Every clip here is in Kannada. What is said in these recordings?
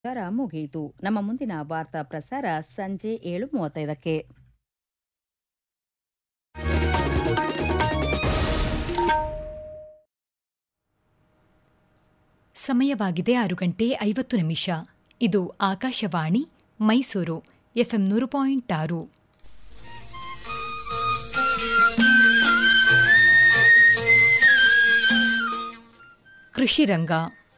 ಪ್ರಚಾರ ಮುಗಿಯಿತು ನಮ್ಮ ಮುಂದಿನ ವಾರ್ತಾ ಪ್ರಸಾರ ಸಂಜೆ ಏಳು ಮೂವತ್ತೈದಕ್ಕೆ ಸಮಯವಾಗಿದೆ ಆರು ಗಂಟೆ ಐವತ್ತು ನಿಮಿಷ ಇದು ಆಕಾಶವಾಣಿ ಮೈಸೂರು ಎಫ್ಎಂ ನೂರು ಪಾಯಿಂಟ್ ಆರು ಕೃಷಿ ರಂಗ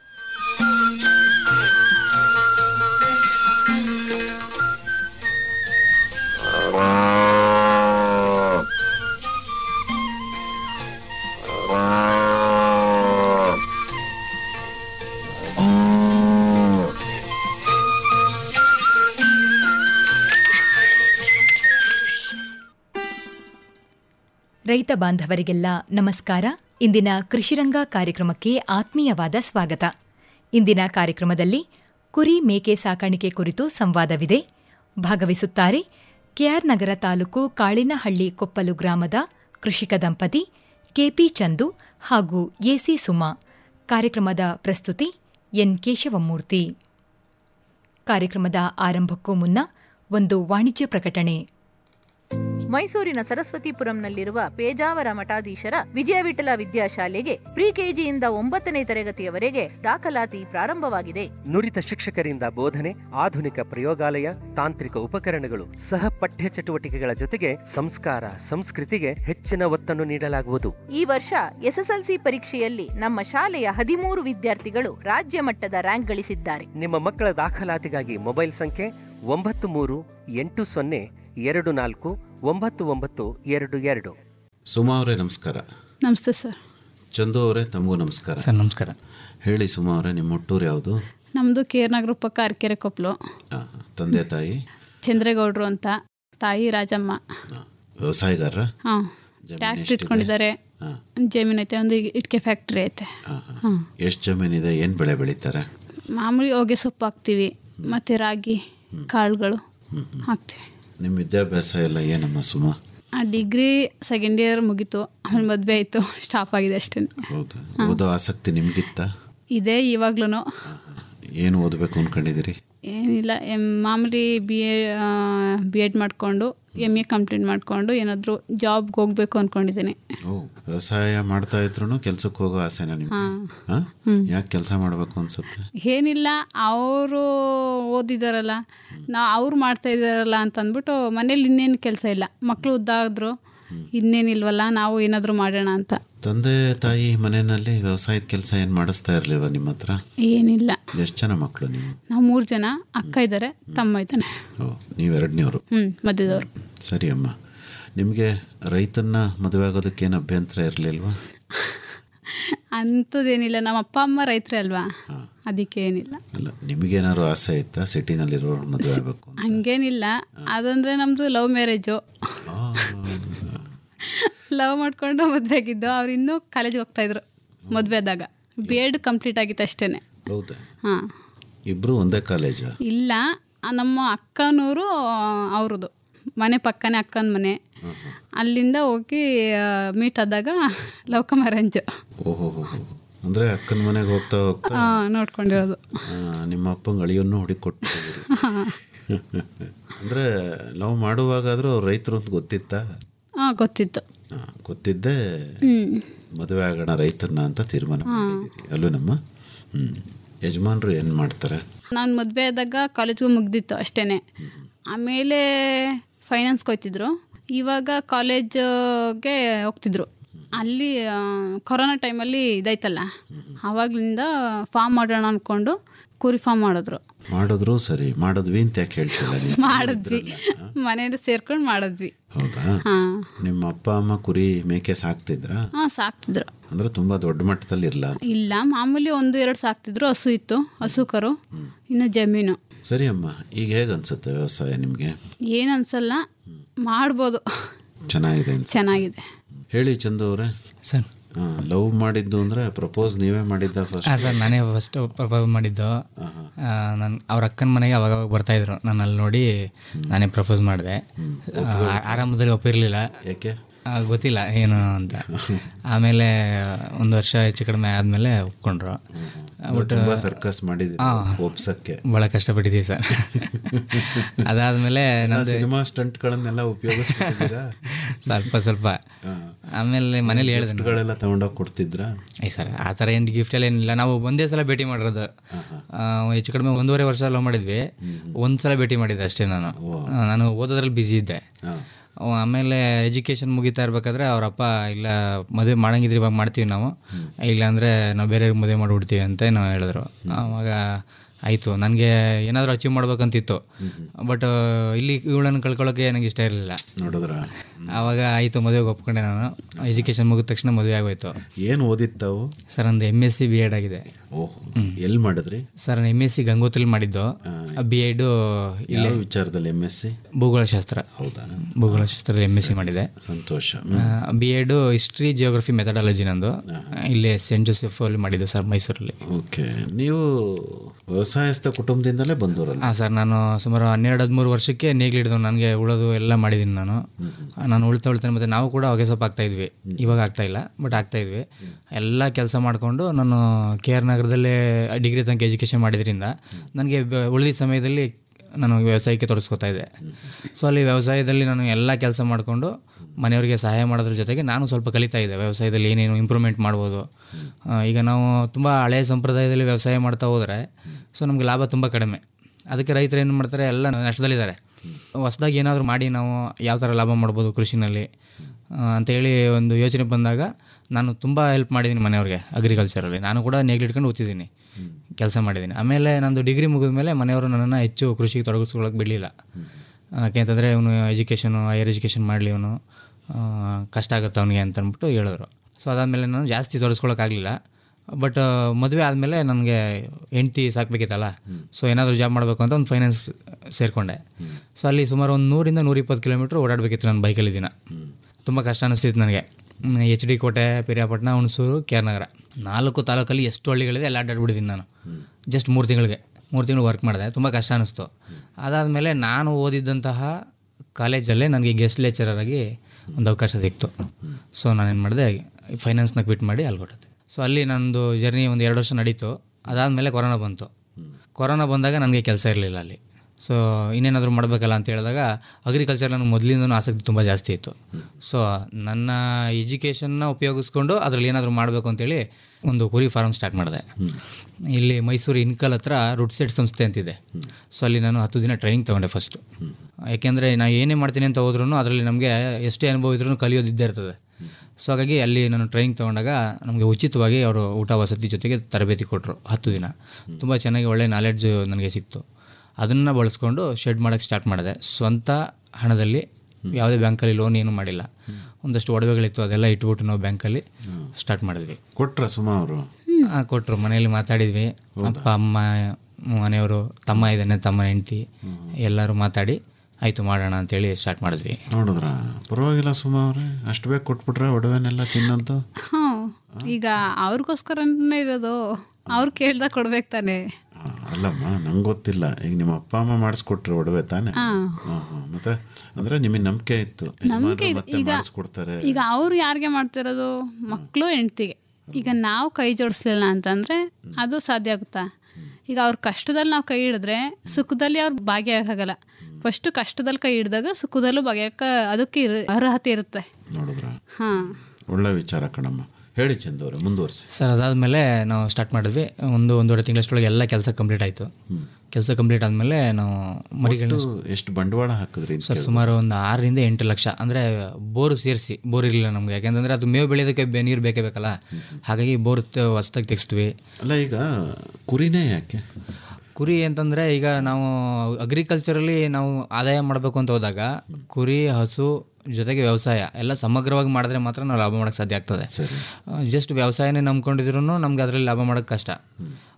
ರೈತ ಬಾಂಧವರಿಗೆಲ್ಲ ನಮಸ್ಕಾರ ಇಂದಿನ ಕೃಷಿರಂಗ ಕಾರ್ಯಕ್ರಮಕ್ಕೆ ಆತ್ಮೀಯವಾದ ಸ್ವಾಗತ ಇಂದಿನ ಕಾರ್ಯಕ್ರಮದಲ್ಲಿ ಕುರಿ ಮೇಕೆ ಸಾಕಾಣಿಕೆ ಕುರಿತು ಸಂವಾದವಿದೆ ಭಾಗವಹಿಸುತ್ತಾರೆ ಕೆಆರ್ ನಗರ ತಾಲೂಕು ಕಾಳಿನಹಳ್ಳಿ ಕೊಪ್ಪಲು ಗ್ರಾಮದ ಕೃಷಿಕ ದಂಪತಿ ಕೆಪಿ ಚಂದು ಹಾಗೂ ಎಸಿ ಸುಮಾ ಕಾರ್ಯಕ್ರಮದ ಪ್ರಸ್ತುತಿ ಎನ್ ಕೇಶವಮೂರ್ತಿ ಕಾರ್ಯಕ್ರಮದ ಆರಂಭಕ್ಕೂ ಮುನ್ನ ಒಂದು ವಾಣಿಜ್ಯ ಪ್ರಕಟಣೆ ಮೈಸೂರಿನ ಸರಸ್ವತಿಪುರಂನಲ್ಲಿರುವ ಪೇಜಾವರ ಮಠಾಧೀಶರ ವಿಜಯ ವಿಠಲ ವಿದ್ಯಾಶಾಲೆಗೆ ಪ್ರಿ ಕೆಜಿಯಿಂದ ಒಂಬತ್ತನೇ ತರಗತಿಯವರೆಗೆ ದಾಖಲಾತಿ ಪ್ರಾರಂಭವಾಗಿದೆ ನುರಿತ ಶಿಕ್ಷಕರಿಂದ ಬೋಧನೆ ಆಧುನಿಕ ಪ್ರಯೋಗಾಲಯ ತಾಂತ್ರಿಕ ಉಪಕರಣಗಳು ಸಹ ಪಠ್ಯ ಚಟುವಟಿಕೆಗಳ ಜೊತೆಗೆ ಸಂಸ್ಕಾರ ಸಂಸ್ಕೃತಿಗೆ ಹೆಚ್ಚಿನ ಒತ್ತನ್ನು ನೀಡಲಾಗುವುದು ಈ ವರ್ಷ ಎಸ್ಎಸ್ಎಲ್ಸಿ ಪರೀಕ್ಷೆಯಲ್ಲಿ ನಮ್ಮ ಶಾಲೆಯ ಹದಿಮೂರು ವಿದ್ಯಾರ್ಥಿಗಳು ರಾಜ್ಯ ಮಟ್ಟದ ರ್ಯಾಂಕ್ ಗಳಿಸಿದ್ದಾರೆ ನಿಮ್ಮ ಮಕ್ಕಳ ದಾಖಲಾತಿಗಾಗಿ ಮೊಬೈಲ್ ಸಂಖ್ಯೆ ಒಂಬತ್ತು ಮೂರು ಎಂಟು ಸೊನ್ನೆ ಎರಡು ನಾಲ್ಕು ಒಂಬತ್ತು ಒಂಬತ್ತು ಎರಡು ಎರಡು ಸುಮಾ ಅವರೇ ನಮಸ್ಕಾರ ನಮಸ್ತೆ ಸರ್ ಚಂದು ಅವರೇ ತಮಗೂ ನಮಸ್ಕಾರ ಸರ್ ನಮಸ್ಕಾರ ಹೇಳಿ ಸುಮಾ ಅವರೇ ನಿಮ್ಮ ಹುಟ್ಟೂರು ಯಾವುದು ನಮ್ಮದು ಕೇರ್ನಗರ ಪಕ್ಕ ಅರಕೆರೆ ಕೊಪ್ಪಲು ಆ, ತಂದೆ ತಾಯಿ ಚಂದ್ರೇಗೌಡರು ಅಂತ ತಾಯಿ ರಾಜಮ್ಮ ಆ, ವ್ಯವಸಾಯಗಾರರ ಹಾಂ ಜಮೀನು ಟ್ಯಾಕ್ಟ್ರಿ ಎಷ್ಟಿದೆ? ಇಟ್ಕೊಂಡಿದ್ದಾರೆ ಹಾಂ ಜಮೀನು ಐತೆ ಒಂದು ಇಟ್ಕೆ ಫ್ಯಾಕ್ಟ್ರಿ ಐತೆ ಹಾಂ ಎಷ್ಟು ಜಮೀನಿದೆ ಏನು ಬೆಳೆ ಬೆಳೀತಾರೆ ಮಾಮೂಲಿ ಹೊಗೆ ಸೊಪ್ಪು ಹಾಕ್ತೀವಿ ಮತ್ತು ರಾಗಿ ಕಾಳುಗಳು ಹಾಕ್ತೀವಿ ನಿಮ್ಮ ವಿದ್ಯಾಭ್ಯಾಸ ಎಲ್ಲ ಏನಮ್ಮ ಸುಮಾ ಆ ಡಿಗ್ರಿ ಸೆಕೆಂಡ್ ಇಯರ್ ಮುಗೀತು ಆಮೇಲೆ ಮದುವೆ ಆಯಿತು ಸ್ಟಾಪ್ ಆಗಿದೆ ಅಷ್ಟೇ ಹೌದು ಓದೋ ಆಸಕ್ತಿ ನಿಮಗಿತ್ತ ಇದೆ ಇವಾಗ್ಲೂ ಏನು ಓದಬೇಕು ಅಂದ್ಕೊಂಡಿದ್ದೀರಿ ಏನಿಲ್ಲ ಎಮ್ ಮಾಮೂಲಿ ಬಿ ಎ ಬಿ ಎಡ್ ಮಾಡಿಕೊಂಡು ಎಮ್ ಎ ಕಂಪ್ಲೀಟ್ ಮಾಡಿಕೊಂಡು ಏನಾದರೂ ಜಾಬ್ಗೆ ಹೋಗ್ಬೇಕು ಅಂದ್ಕೊಂಡಿದ್ದೀನಿ ಓ ವ್ಯವಸಾಯ ಮಾಡ್ತಾ ಇದ್ರು ಕೆಲ್ಸಕ್ಕೆ ಹೋಗೋ ಆಸೆನಾ ನಿಮ್ಗೆ ಹಾಂ ಯಾಕೆ ಕೆಲಸ ಮಾಡಬೇಕು ಅನ್ಸುತ್ತೆ ಏನಿಲ್ಲ ಅವರು ಓದಿದಾರಲ್ಲ ನಾ ಅವ್ರು ಮಾಡ್ತಾ ಇದ್ದಾರಲ್ಲ ಅಂತ ಅಂದ್ಬಿಟ್ಟು ಮನೇಲಿ ಇನ್ನೇನು ಕೆಲಸ ಇಲ್ಲ ಮಕ್ಕಳು ಉದ್ದಾದ್ರು ಇನ್ನೇನಿಲ್ವಲ್ಲ ನಾವು ಏನಾದರೂ ಮಾಡೋಣ ಅಂತ ತಂದೆ ತಾಯಿ ಮನೆಯಲ್ಲಿ ವ್ಯವಸಾಯದ ಕೆಲಸ ಏನು ಮಾಡಿಸ್ತಾ ಇರಲಿಲ್ವ ನಿಮ್ಮ ಹತ್ರ ಏನಿಲ್ಲ ಎಷ್ಟು ಜನ ಮಕ್ಕಳು ನೀವು ನಾವು ಮೂರು ಜನ ಅಕ್ಕ ಇದ್ದಾರೆ ತಮ್ಮ ಇದ್ದಾನೆ ಓ ನೀವೆರಡನೇವರು ಹ್ಞೂ ಮಧ್ಯದವ್ರು ಸರಿ ಅಮ್ಮ ನಿಮಗೆ ರೈತನ್ನ ಮದುವೆ ಆಗೋದಕ್ಕೇನು ಅಭ್ಯಂತರ ಇರಲಿಲ್ವಾ ಅಂಥದ್ದೇನಿಲ್ಲ ನಮ್ಮ ಅಪ್ಪ ಅಮ್ಮ ರೈತರೇ ಅಲ್ವಾ ಅದಕ್ಕೆ ಏನಿಲ್ಲ ಅಲ್ಲ ನಿಮಗೇನಾದ್ರು ಆಸೆ ಇತ್ತಾ ಸಿಟಿನಲ್ಲಿರೋರು ಮದುವೆ ಆಗಬೇಕು ಅಂತ ಹಂಗೇನಿಲ್ಲ ಅದಂದರೆ ನಮ್ಮದು ಲವ್ ಮ್ಯಾರೇಜು ಆ, ಲವ್ ಮಾಡಿಕೊಂಡು ಮದುವೆ ಆಗಿದ್ದು ಅವ್ರು ಇನ್ನೂ ಕಾಲೇಜ್ಗೆ ಹೋಗ್ತಾಯಿದ್ರು ಮದುವೆ ಆದಾಗ ಬಿ ಎಡ್ ಕಂಪ್ಲೀಟ್ ಆಗಿತ್ತು ಅಷ್ಟೇ ಹೌದಾ ಹಾಂ ಇಬ್ಬರು ಒಂದೇ ಕಾಲೇಜಾ ಇಲ್ಲ ಆ ನಮ್ಮ ಅಕ್ಕನೂರು ಅವ್ರದ್ದು ಮನೆ ಪಕ್ಕನೇ ಅಕ್ಕನ ಮನೆ ಅಲ್ಲಿಂದ ಹೋಗಿ ಮೀಟ್ ಆದಾಗ ಲೌಕ ಮ್ಯಾರೇಂಜ್ ಓಹೋ ಅಂದರೆ ಅಕ್ಕನ ಮನೆಗೆ ಹೋಗ್ತಾ ಹೋಗ್ತಾ ನೋಡ್ಕೊಂಡಿರೋದು ಆ, ನಿಮ್ಮ ಅಪ್ಪಂಗೆ ಅಳಿಯನ್ನು ಹುಡುಕೊಟ್ಟು ಅಂದರೆ ಲವ್ ಮಾಡುವಾಗಾದರೂ ಅವ್ರು ರೈತರು ಅಂತ ಗೊತ್ತಿತ್ತಾ ಹಾಂ ಗೊತ್ತಿತ್ತು ಆ, ಗೊತ್ತಿದ್ದೇ ಮದುವೆ ಆಗೋಣ ರೈತರನ್ನ ಅಂತ ತೀರ್ಮಾನ ಮಾಡಿದ್ದೀರಿ ಅಲ್ಲೂ ನಮ್ಮ ಹ್ಞೂ ಯಜಮಾನ್ರು ಏನು ಮಾಡ್ತಾರೆ ನಾನು ಮದುವೆ ಆದಾಗ ಕಾಲೇಜ್ಗೂ ಮುಗ್ದಿತ್ತು ಅಷ್ಟೇ ಆಮೇಲೆ ಫೈನಾನ್ಸ್ಗೆ ಹೋಗ್ತಿದ್ರು ಇವಾಗ ಕಾಲೇಜ್ಗೆ ಹೋಗ್ತಿದ್ರು ಅಲ್ಲಿ ಆ, ಕೊರೋನಾ ಟೈಮಲ್ಲಿ ಇದಾಯ್ತಲ್ಲ ಆವಾಗಲಿಂದ ಫಾರ್ಮ್ ಮಾಡೋಣ ಅಂದ್ಕೊಂಡು ಕುರಿ ಫಾರ್ಮ್ ಮಾಡಿದ್ರು ಮಾಡಿದ್ರು ಸರಿ ಮಾಡಿದ್ವಿ ಅಂತ ಯಾಕೆ ಹೇಳ್ತಿಲ್ಲ ನೀವು ಮಾಡಿದ್ವಿ ಮನೇಲಿ ಸೇರ್ಕೊಂಡು ಮಾಡಿದ್ವಿ ಹೌದಾ ಹಾಂ ನಿಮ್ಮ ಅಪ್ಪ ಅಮ್ಮ ಕುರಿ ಮೇಕೆ ಸಾಕ್ತಿದ್ರಾ ಹಾಂ ಸಾಕ್ತಿದ್ರು ಅಂದ್ರೆ ತುಂಬಾ ದೊಡ್ಡ ಮಟ್ಟದಲ್ಲಿ ಇರಲ್ಲ ಇಲ್ಲ ಮಾಮೂಲಿ ಒಂದು ಎರಡು ಸಾಕ್ತಿದ್ರು ಹಸು ಇತ್ತು ಹಸು ಕರು ಇನ್ನು ಜಮೀನು ಸರಿ ಅಮ್ಮ ಈಗ ಹೇಗೆ ಅನ್ಸುತ್ತೆ ವ್ಯವಸಾಯ ನಿಮಗೆ ಏನು ಅನ್ಸಲ್ಲ ಮಾಡ್ಬೋದು ಚೆನ್ನಾಗಿದೆ ಅನ್ಸುತ್ತೆ ಚೆನ್ನಾಗಿದೆ ಹೇಳಿ ಚಂದು ಅವರೇ ಸರ್ ಲವ್ ಮಾಡಿದ್ದು ಅಂದ್ರೆ ಪ್ರಪೋಸ್ ನೀವೇ ಮಾಡಿದ್ದ ಫಸ್ಟ್ ಹಾಂ ಸರ್ ನಾನೇ ಫಸ್ಟ್ ಪ್ರಪೋಸ್ ಮಾಡಿದ್ದು ನನ್ನ ಅವ್ರ ಅಕ್ಕನ ಮನೆಗೆ ಅವಾಗ ಅವಾಗ ಬರ್ತಾಯಿದ್ರು ನಾನು ಅಲ್ಲಿ ನೋಡಿ ನಾನೇ ಪ್ರಪೋಸ್ ಮಾಡಿದೆ ಆರಂಭದಲ್ಲಿ ಒಪ್ಪಿರಲಿಲ್ಲ ಯಾಕೆ ಆ, ಗೊತ್ತಿಲ್ಲ ಏನು ಅಂತ ಆಮೇಲೆ ಒಂದು ವರ್ಷ ಹೆಚ್ಚು ಕಡಿಮೆ ಆದಮೇಲೆ ಒಪ್ಕೊಂಡ್ರು ಬಟ್ ತುಂಬಾ ಸರ್ಕಸ್ ಮಾಡಿದ್ರಿ ಒಪ್ಸಕ್ಕೆ ಭಾಳ ಕಷ್ಟಪಟ್ಟಿದ್ದೀವಿ ಸರ್ ಅದಾದಮೇಲೆ ನಂದು ಸಿನಿಮಾ ಸ್ಟಂಟ್ಗಳನ್ನೆಲ್ಲ ಉಪಯೋಗಿಸ್ಬಿಟ್ಟಿದ್ದೀರಾ ಸ್ವಲ್ಪ ಸ್ವಲ್ಪ ಆಮೇಲೆ ಮನೇಲಿ ಹೇಳಿದೆ ನಾನು. ಗಳೆಲ್ಲ ತಗೊಂಡೋಗಿ ಕೊಡ್ತಿದ್ರಾ ಐ ಸರ್ ಆ ಥರ ಏನು ಗಿಫ್ಟ್ ಎಲ್ಲ ಏನಿಲ್ಲ ನಾವು ಒಂದೇ ಸಲ ಭೇಟಿ ಮಾಡಿರೋದು ಆ, ಹೆಚ್ಚು ಕಡಿಮೆ ಒಂದೂವರೆ ವರ್ಷ ಲವ್ ಮಾಡಿದ್ವಿ ಒಂದು ಸಲ ಭೇಟಿ ಮಾಡಿದ್ದೆ ಅಷ್ಟೇ ನಾನು ಆ, ನಾನು ಓದೋದ್ರಲ್ಲಿ ಬ್ಯುಸಿ ಇದ್ದೆ ಅವ ಆಮೇಲೆ ಎಜುಕೇಷನ್ ಮುಗಿತಾ ಇರ್ಬೇಕಾದ್ರೆ ಅವರಪ್ಪ ಇಲ್ಲ ಮದುವೆ ಮಾಡಂಗಿದ್ರೆ ಇವಾಗ ಮಾಡ್ತೀವಿ ನಾವು ಇಲ್ಲಾಂದರೆ ನಾವು ಬೇರೆ ಮದುವೆ ಮಾಡಿಬಿಡ್ತೀವಿ ಅಂತ ನಾವು ಹೇಳಿದ್ರು ಆವಾಗ ಆಯಿತು ನನಗೆ ಏನಾದರೂ ಅಚೀವ್ ಮಾಡ್ಬೇಕಂತಿತ್ತು ಬಟ್ ಇಲ್ಲಿ ಇವಳನ್ನು ಕಳ್ಕೊಳ್ಳೋಕೆ ನನಗೆ ಇಷ್ಟ ಇರಲಿಲ್ಲ ನೋಡಿದ್ರ ಆವಾಗ ಆಯಿತು ಮದುವೆಗೆ ಒಪ್ಕೊಂಡೆ ನಾನು ಎಜುಕೇಷನ್ ಮುಗಿದ ತಕ್ಷಣ ಮದುವೆ ಆಗೋಯ್ತು ಏನು ಓದಿತ್ತಾವು ಸರ್ ನಂದು M S C B Ed ಆಗಿದೆ ಓಹ್ ಎಲ್ಲಿ ಮಾಡಿದ್ರಿ ಸರ್ ನಾನು ಎಮ್ ಎಸ್ ಸಿ ಗಂಗೋತ್ರಿಲಿ ಮಾಡಿದ್ದು ಬಿ ಎಡು ಯಾವ ವಿಚಾರದಲ್ಲಿ ಎಮ್ ಎಸ್ ಸಿ ಭೂಗೋಳಶಾಸ್ತ್ರ ಹೌದಾ ಭೂಗೋಳಶಾಸ್ತ್ರದಲ್ಲಿ ಎಮ್ ಎಸ್ ಸಿ ಮಾಡಿದೆ ಸಂತೋಷ B Ed history geography methodology ನಂದು ಇಲ್ಲಿ ಸೆಂಟ್ ಜೋಸೆಫ್ ಅಲ್ಲಿ ಮಾಡಿದ್ದು ಸರ್ ಮೈಸೂರಲ್ಲಿ ಓಕೆ ನೀವು ವ್ಯವಸಾಯಸ್ಥ ಕುಟುಂಬದಿಂದಲೇ ಬಂದವರಲ್ಲ ಹಾಂ ಸರ್ ನಾನು ಸುಮಾರು ಹನ್ನೆರಡು ಹದಿಮೂರು ವರ್ಷಕ್ಕೆ ನೇಗ್ಲಿಡ್ದು ನನಗೆ ಉಳೋದು ಎಲ್ಲ ಮಾಡಿದ್ದೀನಿ ನಾನು ನಾನು ಉಳ್ತಾ ಉಳ್ತಾನೆ ಮತ್ತು ನಾವು ಕೂಡ ಹೊಗೆ ಸೊಪ್ಪು ಆಗ್ತಾ ಇದ್ವಿ ಇವಾಗ ಆಗ್ತಾ ಇಲ್ಲ ಬಟ್ ಆಗ್ತಾ ಇದ್ವಿ ಎಲ್ಲ ಕೆಲಸ ಮಾಡಿಕೊಂಡು ನಾನು ಕೆ ಆರ್ ನಗರದಲ್ಲೇ ಡಿಗ್ರಿ ತನಕ ಎಜುಕೇಷನ್ ಮಾಡಿದ್ರಿಂದ ನನಗೆ ಉಳಿದ ಸಮಯದಲ್ಲಿ ನಾನು ವ್ಯವಸಾಯಕ್ಕೆ ತೊಡಸ್ಕೊತಾ ಇದ್ದೆ ಸೊ ಅಲ್ಲಿ ವ್ಯವಸಾಯದಲ್ಲಿ ನಾನು ಎಲ್ಲ ಕೆಲಸ ಮಾಡಿಕೊಂಡು ಮನೆಯವರಿಗೆ ಸಹಾಯ ಮಾಡೋದ್ರ ಜೊತೆಗೆ ನಾನು ಸ್ವಲ್ಪ ಕಲಿತಾ ಇದ್ದೆ ವ್ಯವಸಾಯದಲ್ಲಿ ಏನೇನು ಇಂಪ್ರೂವ್ಮೆಂಟ್ ಮಾಡ್ಬೋದು ಆ, ಈಗ ನಾವು ತುಂಬ ಹಳೆಯ ಸಂಪ್ರದಾಯದಲ್ಲಿ ವ್ಯವಸಾಯ ಮಾಡ್ತಾ ಹೋದರೆ ಸೊ ನಮಗೆ ಲಾಭ ತುಂಬ ಕಡಿಮೆ ಅದಕ್ಕೆ ರೈತರು ಏನು ಮಾಡ್ತಾರೆ ಎಲ್ಲ ನಷ್ಟದಲ್ಲಿದ್ದಾರೆ ಹೊಸದಾಗಿ ಏನಾದರೂ ಮಾಡಿ ನಾವು ಯಾವ ಥರ ಲಾಭ ಮಾಡ್ಬೋದು ಕೃಷಿನಲ್ಲಿ ಆ, ಅಂತೇಳಿ ಒಂದು ಯೋಚನೆ ಬಂದಾಗ ನಾನು ತುಂಬ ಹೆಲ್ಪ್ ಮಾಡಿದ್ದೀನಿ ಮನೆಯವ್ರಿಗೆ ಅಗ್ರಿಕಲ್ಚರಲ್ಲಿ ನಾನು ಕೂಡ ನೇಗ್ಲಿಟ್ಕೊಂಡು ಓದ್ತಿದ್ದೀನಿ ಕೆಲಸ ಮಾಡಿದ್ದೀನಿ ಆಮೇಲೆ ನಂದು ಡಿಗ್ರಿ ಮುಗಿದ ಮೇಲೆ ಮನೆಯವರು ನನ್ನನ್ನು ಹೆಚ್ಚು ಕೃಷಿಗೆ ತೊಡಗಿಸ್ಕೊಳ್ಳೋಕೆ ಬಿಡಲಿಲ್ಲ ಯಾಕೆಂತಂದರೆ ಇವನು ಎಜುಕೇಷನು ಹೈಯರ್ ಎಜುಕೇಷನ್ ಮಾಡಲಿ ಇವನು ಕಷ್ಟ ಆಗುತ್ತೆ ಅವನಿಗೆ ಅಂತ ಅಂದ್ಬಿಟ್ಟು ಹೇಳಿದ್ರು ಸೊ ಅದಾದಮೇಲೆ ನಾನು ಜಾಸ್ತಿ ತೊಡಗಿಸ್ಕೊಳ್ಳೋಕ್ಕಾಗಲಿಲ್ಲ ಬಟ್ ಮದುವೆ ಆದಮೇಲೆ ನನಗೆ ಹೆಂಡ್ತಿ ಸಾಕಬೇಕಿತ್ತಲ್ಲ ಸೊ ಏನಾದರೂ ಜಾಬ್ ಮಾಡಬೇಕು ಅಂತ ಒಂದು ಫೈನಾನ್ಸ್ ಸೇರಿಕೊಂಡೆ ಸೊ ಅಲ್ಲಿ ಸುಮಾರು ಒಂದು ನೂರಿಂದ ನೂರಿಪ್ಪತ್ತು ಕಿಲೋಮೀಟ್ರ್ ಓಡಾಡಬೇಕಿತ್ತು ನನ್ನ ಬೈಕಲ್ಲಿ ದಿನ ತುಂಬ ಕಷ್ಟ ಅನ್ನಿಸ್ತಿತ್ತು ನನಗೆ H D Kote Piriyapatna Hunsur K R Nagar ನಾಲ್ಕು ತಾಲೂಕಲ್ಲಿ ಎಷ್ಟು ಹಳ್ಳಿಗಳಿದೆ ಎಲ್ಲ ಅಡ್ಡಾಡ್ಬಿಟ್ಟಿದ್ದೀನಿ ನಾನು ಜಸ್ಟ್ ಮೂರು ತಿಂಗಳಿಗೆ ಮೂರು ತಿಂಗಳು ವರ್ಕ್ ಮಾಡಿದೆ ತುಂಬ ಕಷ್ಟ ಅನ್ನಿಸ್ತು ಅದಾದಮೇಲೆ ನಾನು ಓದಿದ್ದಂತಹ ಕಾಲೇಜಲ್ಲೇ ನನಗೆ ಗೆಸ್ಟ್ ಲೆಕ್ಚರರ್ ಆಗಿ ಒಂದು ಅವಕಾಶ ಸಿಕ್ತು ಸೊ ನಾನೇನು ಮಾಡಿದೆ ಫೈನಾನ್ಸ್ನ ಕ್ವಿಟ್ ಮಾಡಿ ಅಲ್ಲಿ ಕೊಟ್ಟಿದ್ದೆ ಸೊ ಅಲ್ಲಿ ನಂದು ಜರ್ನಿ ಒಂದು ಎರಡು ವರ್ಷ ನಡೀತು ಅದಾದಮೇಲೆ ಕೊರೋನಾ ಬಂತು ಕೊರೋನಾ ಬಂದಾಗ ನನಗೆ ಕೆಲಸ ಇರಲಿಲ್ಲ ಅಲ್ಲಿ ಸೊ ಇನ್ನೇನಾದರೂ ಮಾಡಬೇಕಲ್ಲ ಅಂತ ಹೇಳಿದಾಗ ಅಗ್ರಿಕಲ್ಚರ್ ನನಗೆ ಮೊದಲಿಂದನೂ ಆಸಕ್ತಿ ತುಂಬ ಜಾಸ್ತಿ ಇತ್ತು ಸೊ ನನ್ನ ಎಜುಕೇಷನ್ನ ಉಪಯೋಗಿಸ್ಕೊಂಡು ಅದರಲ್ಲಿ ಏನಾದರೂ ಮಾಡಬೇಕು ಅಂತೇಳಿ ಒಂದು ಕುರಿ ಫಾರ್ಮ್ ಸ್ಟಾರ್ಟ್ ಮಾಡಿದೆ ಇಲ್ಲಿ ಮೈಸೂರು ಇನ್ಕಲ್ ಹತ್ರ ರುಡ್ ಸೆಟ್ ಸಂಸ್ಥೆ ಅಂತಿದೆ ಸೊ ಅಲ್ಲಿ ನಾನು ಹತ್ತು ದಿನ ಟ್ರೈನಿಂಗ್ ತೊಗೊಂಡೆ ಫಸ್ಟು ಯಾಕೆಂದರೆ ನಾನು ಏನೇ ಮಾಡ್ತೀನಿ ಅಂತ ಹೋದ್ರೂ ಅದರಲ್ಲಿ ನಮಗೆ ಎಷ್ಟೇ ಅನುಭವ ಇದ್ರೂ ಕಲಿಯೋದಿದ್ದೇ ಇರ್ತದೆ ಸೊ ಹಾಗಾಗಿ ಅಲ್ಲಿ ನಾನು ಟ್ರೈನಿಂಗ್ ತೊಗೊಂಡಾಗ ನಮಗೆ ಉಚಿತವಾಗಿ ಅವರು ಊಟ ವಸತಿ ಜೊತೆಗೆ ತರಬೇತಿ ಕೊಟ್ಟರು ಹತ್ತು ದಿನ ತುಂಬ ಚೆನ್ನಾಗಿ ಒಳ್ಳೆ ನಾಲೆಡ್ಜ್ ನನಗೆ ಸಿಕ್ತು ಅದನ್ನು ಬಳಸ್ಕೊಂಡು ಶೆಡ್ ಮಾಡೋಕ್ಕೆ ಸ್ಟಾರ್ಟ್ ಮಾಡಿದೆ ಸ್ವಂತ ಹಣದಲ್ಲಿ ಯಾವುದೇ ಬ್ಯಾಂಕಲ್ಲಿ ಲೋನ್ ಏನೂ ಮಾಡಿಲ್ಲ ಒಂದಷ್ಟು ಒಡವೆಗಳಿತ್ತು ಅದೆಲ್ಲ ಇಟ್ಬಿಟ್ಟು ನಾವು ಬ್ಯಾಂಕಲ್ಲಿ ಸ್ಟಾರ್ಟ್ ಮಾಡಿದ್ವಿ ಕೊಟ್ರ ಸುಮಾ ಅವರು ಕೊಟ್ಟರು ಮನೆಯಲ್ಲಿ ಮಾತಾಡಿದ್ವಿ ಅಪ್ಪ ಅಮ್ಮ ಮನೆಯವರು ತಮ್ಮ ಇದ್ದಾನೆ ತಮ್ಮನ ಹೆಂಡ್ತಿ ಎಲ್ಲರೂ ಮಾತಾಡಿ ಆಯಿತು ಮಾಡೋಣ ಅಂತೇಳಿ ಸ್ಟಾರ್ಟ್ ಮಾಡಿದ್ವಿ ನೋಡಿದ್ರ ಪರವಾಗಿಲ್ಲ ಸುಮಾ ಅವ್ರೆ ಅಷ್ಟು ಬೇಗ ಕೊಟ್ಬಿಟ್ರೆ ಒಡವೆನೆಲ್ಲ ಚಿನ್ನಂತು ಹಾಂ ಈಗ ಅವ್ರಿಗೋಸ್ಕರನೇ ಇರೋದು ಅವ್ರು ಕೇಳ್ದಾಗ ಕೊಡ್ಬೇಕು ತಾನೆ ಆ, ಅಲ್ಲಮ್ಮ ನಂಗೆ ಗೊತ್ತಿಲ್ಲ ಈಗ ನಿಮ್ಮ ಅಪ್ಪ ಅಮ್ಮ ಮಾಡಿಸ್ಕೊಟ್ರೆ ಒಡವೆ ತಾನೆ ಹಾಂ ಹಾ, ಹಾ. ಮತ್ತೆ ಅಂದ್ರೆ ನಿಮಗೆ ನಂಬಿಕೆ ಇತ್ತು ಯಜಮಾನ್ರು ಮತ್ತೆ ಮಾಡಿಸ್ಕೊಡ್ತಾರೆ ಈಗ ಅವ್ರು ಯಾರಿಗೆ ಮಾಡ್ತಿರೋದು ಮಕ್ಕಳು ಹೆಂಡ್ತಿಗೆ ಈಗ ನಾವು ಕೈ ಜೋಡಿಸ್ಲಿಲ್ಲ ಅಂತಂದರೆ ಅದು ಸಾಧ್ಯ ಆಗುತ್ತಾ ಈಗ ಅವ್ರ ಕಷ್ಟದಲ್ಲಿ ನಾವು ಕೈ ಹಿಡಿದ್ರೆ ಸುಖದಲ್ಲಿ ಅವ್ರು ಭಾಗಿಯಾಗಲ್ಲ ಫಸ್ಟು ಕಷ್ಟದಲ್ಲಿ ಕೈ ಹಿಡಿದಾಗ ಸುಖದಲ್ಲೂ ಭಾಗಿಯಾಕ ಅದಕ್ಕೆ ಇರು- ಅರ್ಹತೆ ಇರುತ್ತೆ ನೋಡಿದ್ರ ಹಾಂ ಒಳ್ಳೆ ವಿಚಾರ ಕಣಮ್ಮ ಹೇಳಿ ಚಂದವ್ರೆ ಮುಂದುವರಿಸಿ ಸರ್ ಅದಾದಮೇಲೆ ನಾವು ಸ್ಟಾರ್ಟ್ ಮಾಡಿದ್ವಿ ಒಂದು ಒಂದೂವರೆ ತಿಂಗಳಷ್ಟೊಳಗೆ ಎಲ್ಲ ಕೆಲಸ ಕಂಪ್ಲೀಟ್ ಆಯಿತು ಕೆಲಸ ಕಂಪ್ಲೀಟ್ ಆದಮೇಲೆ ನಾವು ಮರಿಗಳನ್ನ ಎಷ್ಟು ಬಂಡವಾಳ ಹಾಕಿದ್ರಿ ಅಂತ ಸರ್ ಸುಮಾರು ಒಂದು ಆರರಿಂದ ಎಂಟು ಲಕ್ಷ ಅಂದರೆ ಬೋರು ಸೇರಿಸಿ ಬೋರ್ ಇರಲಿಲ್ಲ ನಮಗೆ ಯಾಕೆಂತಂದರೆ ಅದು ಮೇವು ಬೆಳೆಯೋದಕ್ಕೆ ಬೆ ನೀರು ಬೇಕೇ ಬೇಕಲ್ಲ ಹಾಗಾಗಿ ಬೋರ್ ಹೊಸ್ದಾಗಿ ತೆಗೆಸ್ತೀವಿ ಅಲ್ಲ ಈಗ ಕುರಿನೇ ಯಾಕೆ ಕುರಿ ಅಂತಂದರೆ ಈಗ ನಾವು ಅಗ್ರಿಕಲ್ಚರಲ್ಲಿ ನಾವು ಆದಾಯ ಮಾಡಬೇಕು ಅಂತ ಹೋದಾಗ ಕುರಿ ಹಸು ಜೊತೆಗೆ ವ್ಯವಸಾಯ ಎಲ್ಲ ಸಮಗ್ರವಾಗಿ ಮಾಡಿದ್ರೆ ಮಾತ್ರ ನಾವು ಲಾಭ ಮಾಡೋಕ್ಕೆ ಸಾಧ್ಯ ಆಗ್ತದೆ ಜಸ್ಟ್ ವ್ಯವಸಾಯನೇ ನಂಬ್ಕೊಂಡಿದ್ರು ನಮ್ಗೆ ಅದರಲ್ಲಿ ಲಾಭ ಮಾಡೋಕ್ಕೆ ಕಷ್ಟ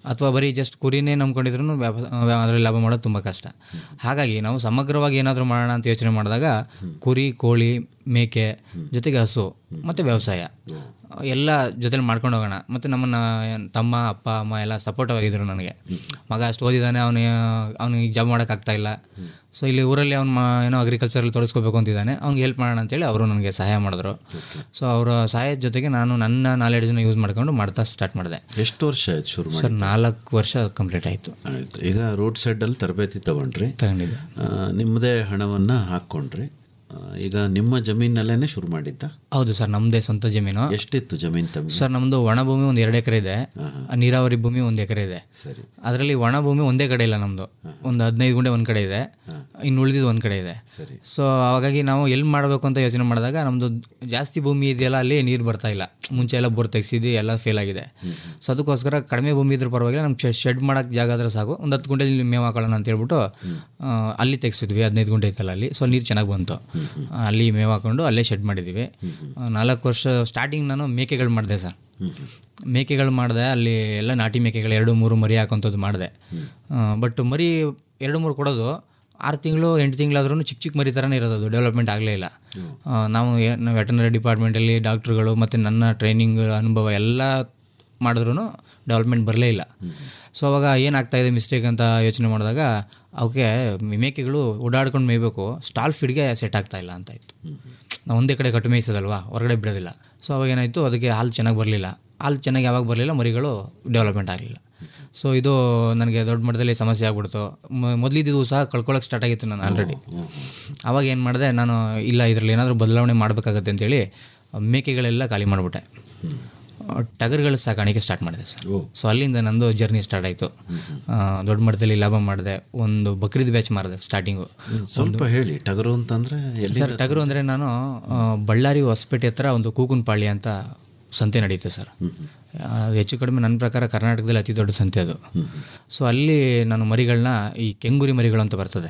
ಅಥವಾ ಬರೀ ಜಸ್ಟ್ ಕುರಿನೇ ನಂಬ್ಕೊಂಡಿದ್ರು ಅದರಲ್ಲಿ ಲಾಭ ಮಾಡೋದು ತುಂಬ ಕಷ್ಟ ಹಾಗಾಗಿ ನಾವು ಸಮಗ್ರವಾಗಿ ಏನಾದರೂ ಮಾಡೋಣ ಅಂತ ಯೋಚನೆ ಮಾಡಿದಾಗ ಕುರಿ ಕೋಳಿ ಮೇಕೆ ಜೊತೆಗೆ ಹಸು ಮತ್ತು ವ್ಯವಸಾಯ ಎಲ್ಲ ಜೊತೆಲಿ ಮಾಡ್ಕೊಂಡು ಹೋಗೋಣ ಮತ್ತು ನಮ್ಮನ್ನು ತಮ್ಮ ಅಪ್ಪ ಅಮ್ಮ ಎಲ್ಲ ಸಪೋರ್ಟಿವ್ ಆಗಿದ್ರು ನನಗೆ ಮಗ ಅಷ್ಟು ಓದಿದ್ದಾನೆ ಅವನು ಅವನಿಗೆ ಜಾಬ್ ಮಾಡೋಕ್ಕಾಗ್ತಾ ಇಲ್ಲ ಸೊ ಇಲ್ಲಿ ಊರಲ್ಲಿ ಅವ್ನು ಏನೋ ಅಗ್ರಿಕಲ್ಚರಲ್ಲಿ ತೊಡಗಿಸ್ಕೋಬೇಕು ಅಂತಿದ್ದಾನೆ ಅವ್ನಿಗೆ ಹೆಲ್ಪ್ ಮಾಡೋಣ ಅಂತೇಳಿ ಅವರು ನನಗೆ ಸಹಾಯ ಮಾಡಿದ್ರು ಸೊ ಅವರ ಸಹಾಯದ ಜೊತೆಗೆ ನಾನು ನನ್ನ ನಾಲೆಡ್ಜನ್ನ ಯೂಸ್ ಮಾಡ್ಕೊಂಡು ಮಾಡ್ತಾ ಸ್ಟಾರ್ಟ್ ಮಾಡಿದೆ ಎಷ್ಟು ವರ್ಷ ಆಯ್ತು ಶುರು ಮಾಡಿ ಸರ್ ನಾಲ್ಕು ವರ್ಷ ಕಂಪ್ಲೀಟ್ ಆಯಿತು ಆಯ್ತು ಈಗ ರೋಡ್ ಸೈಡಲ್ಲಿ ತರಬೇತಿ ತಗೊಂಡ್ರಿ ತಗೊಂಡಿದ್ದೆ ಆ, ನಿಮ್ಮದೇ ಹಣವನ್ನು ಹಾಕ್ಕೊಂಡ್ರಿ ಆ, ಈಗ ನಿಮ್ಮ ಜಮೀನಲ್ಲೇ ಶುರು ಮಾಡಿದ್ದ ಹೌದು ಸರ್ ನಮ್ಮದೇ ಸ್ವಂತ ಜಮೀನು ಎಷ್ಟಿತ್ತು ಜಮೀನು ತಮಗೆ ಸರ್ ನಮ್ಮದು ಒಣ ಭೂಮಿ ಒಂದು ಎರಡು ಎಕರೆ ಇದೆ ನೀರಾವರಿ ಭೂಮಿ ಒಂದು ಎಕರೆ ಇದೆ ಸರಿ ಅದರಲ್ಲಿ ಒಣ ಭೂಮಿ ಒಂದೇ ಕಡೆ ಇಲ್ಲ ನಮ್ಮದು ಒಂದು ಹದಿನೈದು ಗುಂಟೆ ಒಂದು ಕಡೆ ಇದೆ ಇನ್ನು ಉಳಿದಿದ್ದು ಒಂದು ಕಡೆ ಇದೆ ಸರಿ ಸೊ ಹಾಗಾಗಿ ನಾವು ಎಲ್ಲಿ ಮಾಡಬೇಕು ಅಂತ ಯೋಚನೆ ಮಾಡಿದಾಗ ನಮ್ಮದು ಜಾಸ್ತಿ ಭೂಮಿ ಇದೆಯಲ್ಲ ಅಲ್ಲಿ ನೀರು ಬರ್ತಾ ಇಲ್ಲ ಮುಂಚೆ ಎಲ್ಲ ಬೋರ್ ತೆಗ್ಸಿದ್ದು ಎಲ್ಲ ಫೇಲ್ ಆಗಿದೆ ಸೊ ಅದಕ್ಕೋಸ್ಕರ ಕಡಿಮೆ ಭೂಮಿ ಇದ್ರೂ ಪರವಾಗಿಲ್ಲ ನಮ್ಗೆ ಶೆಡ್ ಮಾಡೋಕ್ಕೆ ಜಾಗ ಆದ್ರೆ ಸಾಕು ಒಂದು ಹತ್ತು ಗುಂಟೆ ಮೇವು ಹಾಕೊಳ್ಳೋಣ ಅಂತ ಹೇಳ್ಬಿಟ್ಟು ಆ, ಅಲ್ಲಿ ತೆಗ್ಸಿದ್ವಿ ಹದಿನೈದು ಗುಂಟೆ ಐತಲ್ಲ ಅಲ್ಲಿ ಸೊ ನೀರು ಚೆನ್ನಾಗಿ ಬಂತು ಆ, ಅಲ್ಲಿ ಮೇವು ಹಾಕೊಂಡು ಅಲ್ಲೇ ಶೆಡ್ ಮಾಡಿದ್ದೀವಿ ಆ, ನಾಲ್ಕು ವರ್ಷ ಸ್ಟಾರ್ಟಿಂಗ್ ನಾನು ಮೇಕೆಗಳು ಮಾಡಿದೆ ಸರ್ ಮೇಕೆಗಳು ಮಾಡಿದೆ ಅಲ್ಲಿ ಎಲ್ಲ ನಾಟಿ ಮೇಕೆಗಳು ಎರಡು ಮೂರು ಮರಿ ಹಾಕೋಂಥದ್ದು ಮಾಡಿದೆ ಬಟ್ ಮರಿ ಎರಡು ಮೂರು ಕೊಡೋದು ಆರು ತಿಂಗಳು ಎಂಟು ತಿಂಗಳಾದ್ರೂ ಚಿಕ್ಕ ಚಿಕ್ಕ ಮರಿ ಥರನೇ ಇರೋದು ಅದು ಡೆವಲಪ್ಮೆಂಟ್ ಆಗಲೇ ಇಲ್ಲ ಆ, ನಾವು ನಾವು ವೆಟನರಿ ಡಿಪಾರ್ಟ್ಮೆಂಟಲ್ಲಿ ಡಾಕ್ಟ್ರುಗಳು ಮತ್ತು ನನ್ನ ಟ್ರೈನಿಂಗ್ ಅನುಭವ ಎಲ್ಲ ಮಾಡಿದ್ರೂ ಡೆವಲಪ್ಮೆಂಟ್ ಬರಲೇ ಇಲ್ಲ ಸೊ ಅವಾಗ ಏನಾಗ್ತಾ ಇದೆ ಮಿಸ್ಟೇಕ್ ಅಂತ ಯೋಚನೆ ಮಾಡಿದಾಗ ಅವಕ್ಕೆ ಮೇಕೆಗಳು ಓಡಾಡ್ಕೊಂಡು ಮೇಯ್ಬೇಕು ಸ್ಟಾಲ್ ಫೀಡ್ಗೆ ಸೆಟ್ ಆಗ್ತಾ ಇಲ್ಲ ಅಂತ ಇತ್ತು ನಾವು ಒಂದೇ ಕಡೆ ಕಟ್ಟು ಮೇಯಿಸೋದಲ್ವಾ ಹೊರಗಡೆ ಬಿಡೋದಿಲ್ಲ ಸೊ ಅವಾಗ ಏನಾಯಿತು ಅದಕ್ಕೆ ಹಾಲು ಚೆನ್ನಾಗಿ ಬರಲಿಲ್ಲ ಹಾಲು ಚೆನ್ನಾಗಿ ಯಾವಾಗ ಬರಲಿಲ್ಲ ಮರಿಗಳು ಡೆವಲಪ್ಮೆಂಟ್ ಆಗಲಿಲ್ಲ ಸೊ ಇದು ನನಗೆ ದೊಡ್ಡ ಮಟ್ಟದಲ್ಲಿ ಸಮಸ್ಯೆ ಆಗ್ಬಿಡ್ತು ಮೊದಲಿದ್ದು ಸಹ ಕಳ್ಕೊಳ್ಳೋಕೆ ಸ್ಟಾರ್ಟ್ ಆಗಿತ್ತು ನಾನು ಆಲ್ರೆಡಿ ಆವಾಗ ಏನು ಮಾಡಿದೆ ನಾನು ಇಲ್ಲ ಇದರಲ್ಲಿ ಏನಾದರೂ ಬದಲಾವಣೆ ಮಾಡಬೇಕಾಗತ್ತೆ ಅಂತೇಳಿ ಮೇಕೆಗಳೆಲ್ಲ ಖಾಲಿ ಮಾಡಿಬಿಟ್ಟೆ ಟಗರುಗಳ ಸಾಕಾಣಿಕೆ ಸ್ಟಾರ್ಟ್ ಮಾಡಿದೆ ಸರ್ ಸೊ ಅಲ್ಲಿಂದ ನಂದು ಜರ್ನಿ ಸ್ಟಾರ್ಟ್ ಆಯಿತು ದೊಡ್ಡ ಮಟ್ಟದಲ್ಲಿ ಲಾಭ ಮಾಡಿದೆ ಒಂದು ಬಕ್ರೀದ್ ಬ್ಯಾಚ್ ಮಾಡಿದೆ ಸ್ಟಾರ್ಟಿಂಗು ಸ್ವಲ್ಪ ಹೇಳಿ ಟಗರು ಅಂತಂದ್ರೆ ಎಲ್ಲಿ ಸರ್ ಟಗರು ಅಂದರೆ ನಾನು ಆ, ಬಳ್ಳಾರಿ ಹೊಸಪೇಟೆ ಹತ್ರ ಒಂದು ಕೂಕುನ್ಪಾಳ್ಯ ಅಂತ ಸಂತೆ ನಡೀತೆ ಸರ್ ಅದು ಹೆಚ್ಚು ಕಡಿಮೆ ನನ್ನ ಪ್ರಕಾರ ಕರ್ನಾಟಕದಲ್ಲಿ ಅತಿ ದೊಡ್ಡ ಸಂತೆ ಅದು ಸೊ ಅಲ್ಲಿ ನಾನು ಮರಿಗಳನ್ನ ಈ ಕೆಂಗುರಿ ಮರಿಗಳು ಅಂತ ಬರ್ತದೆ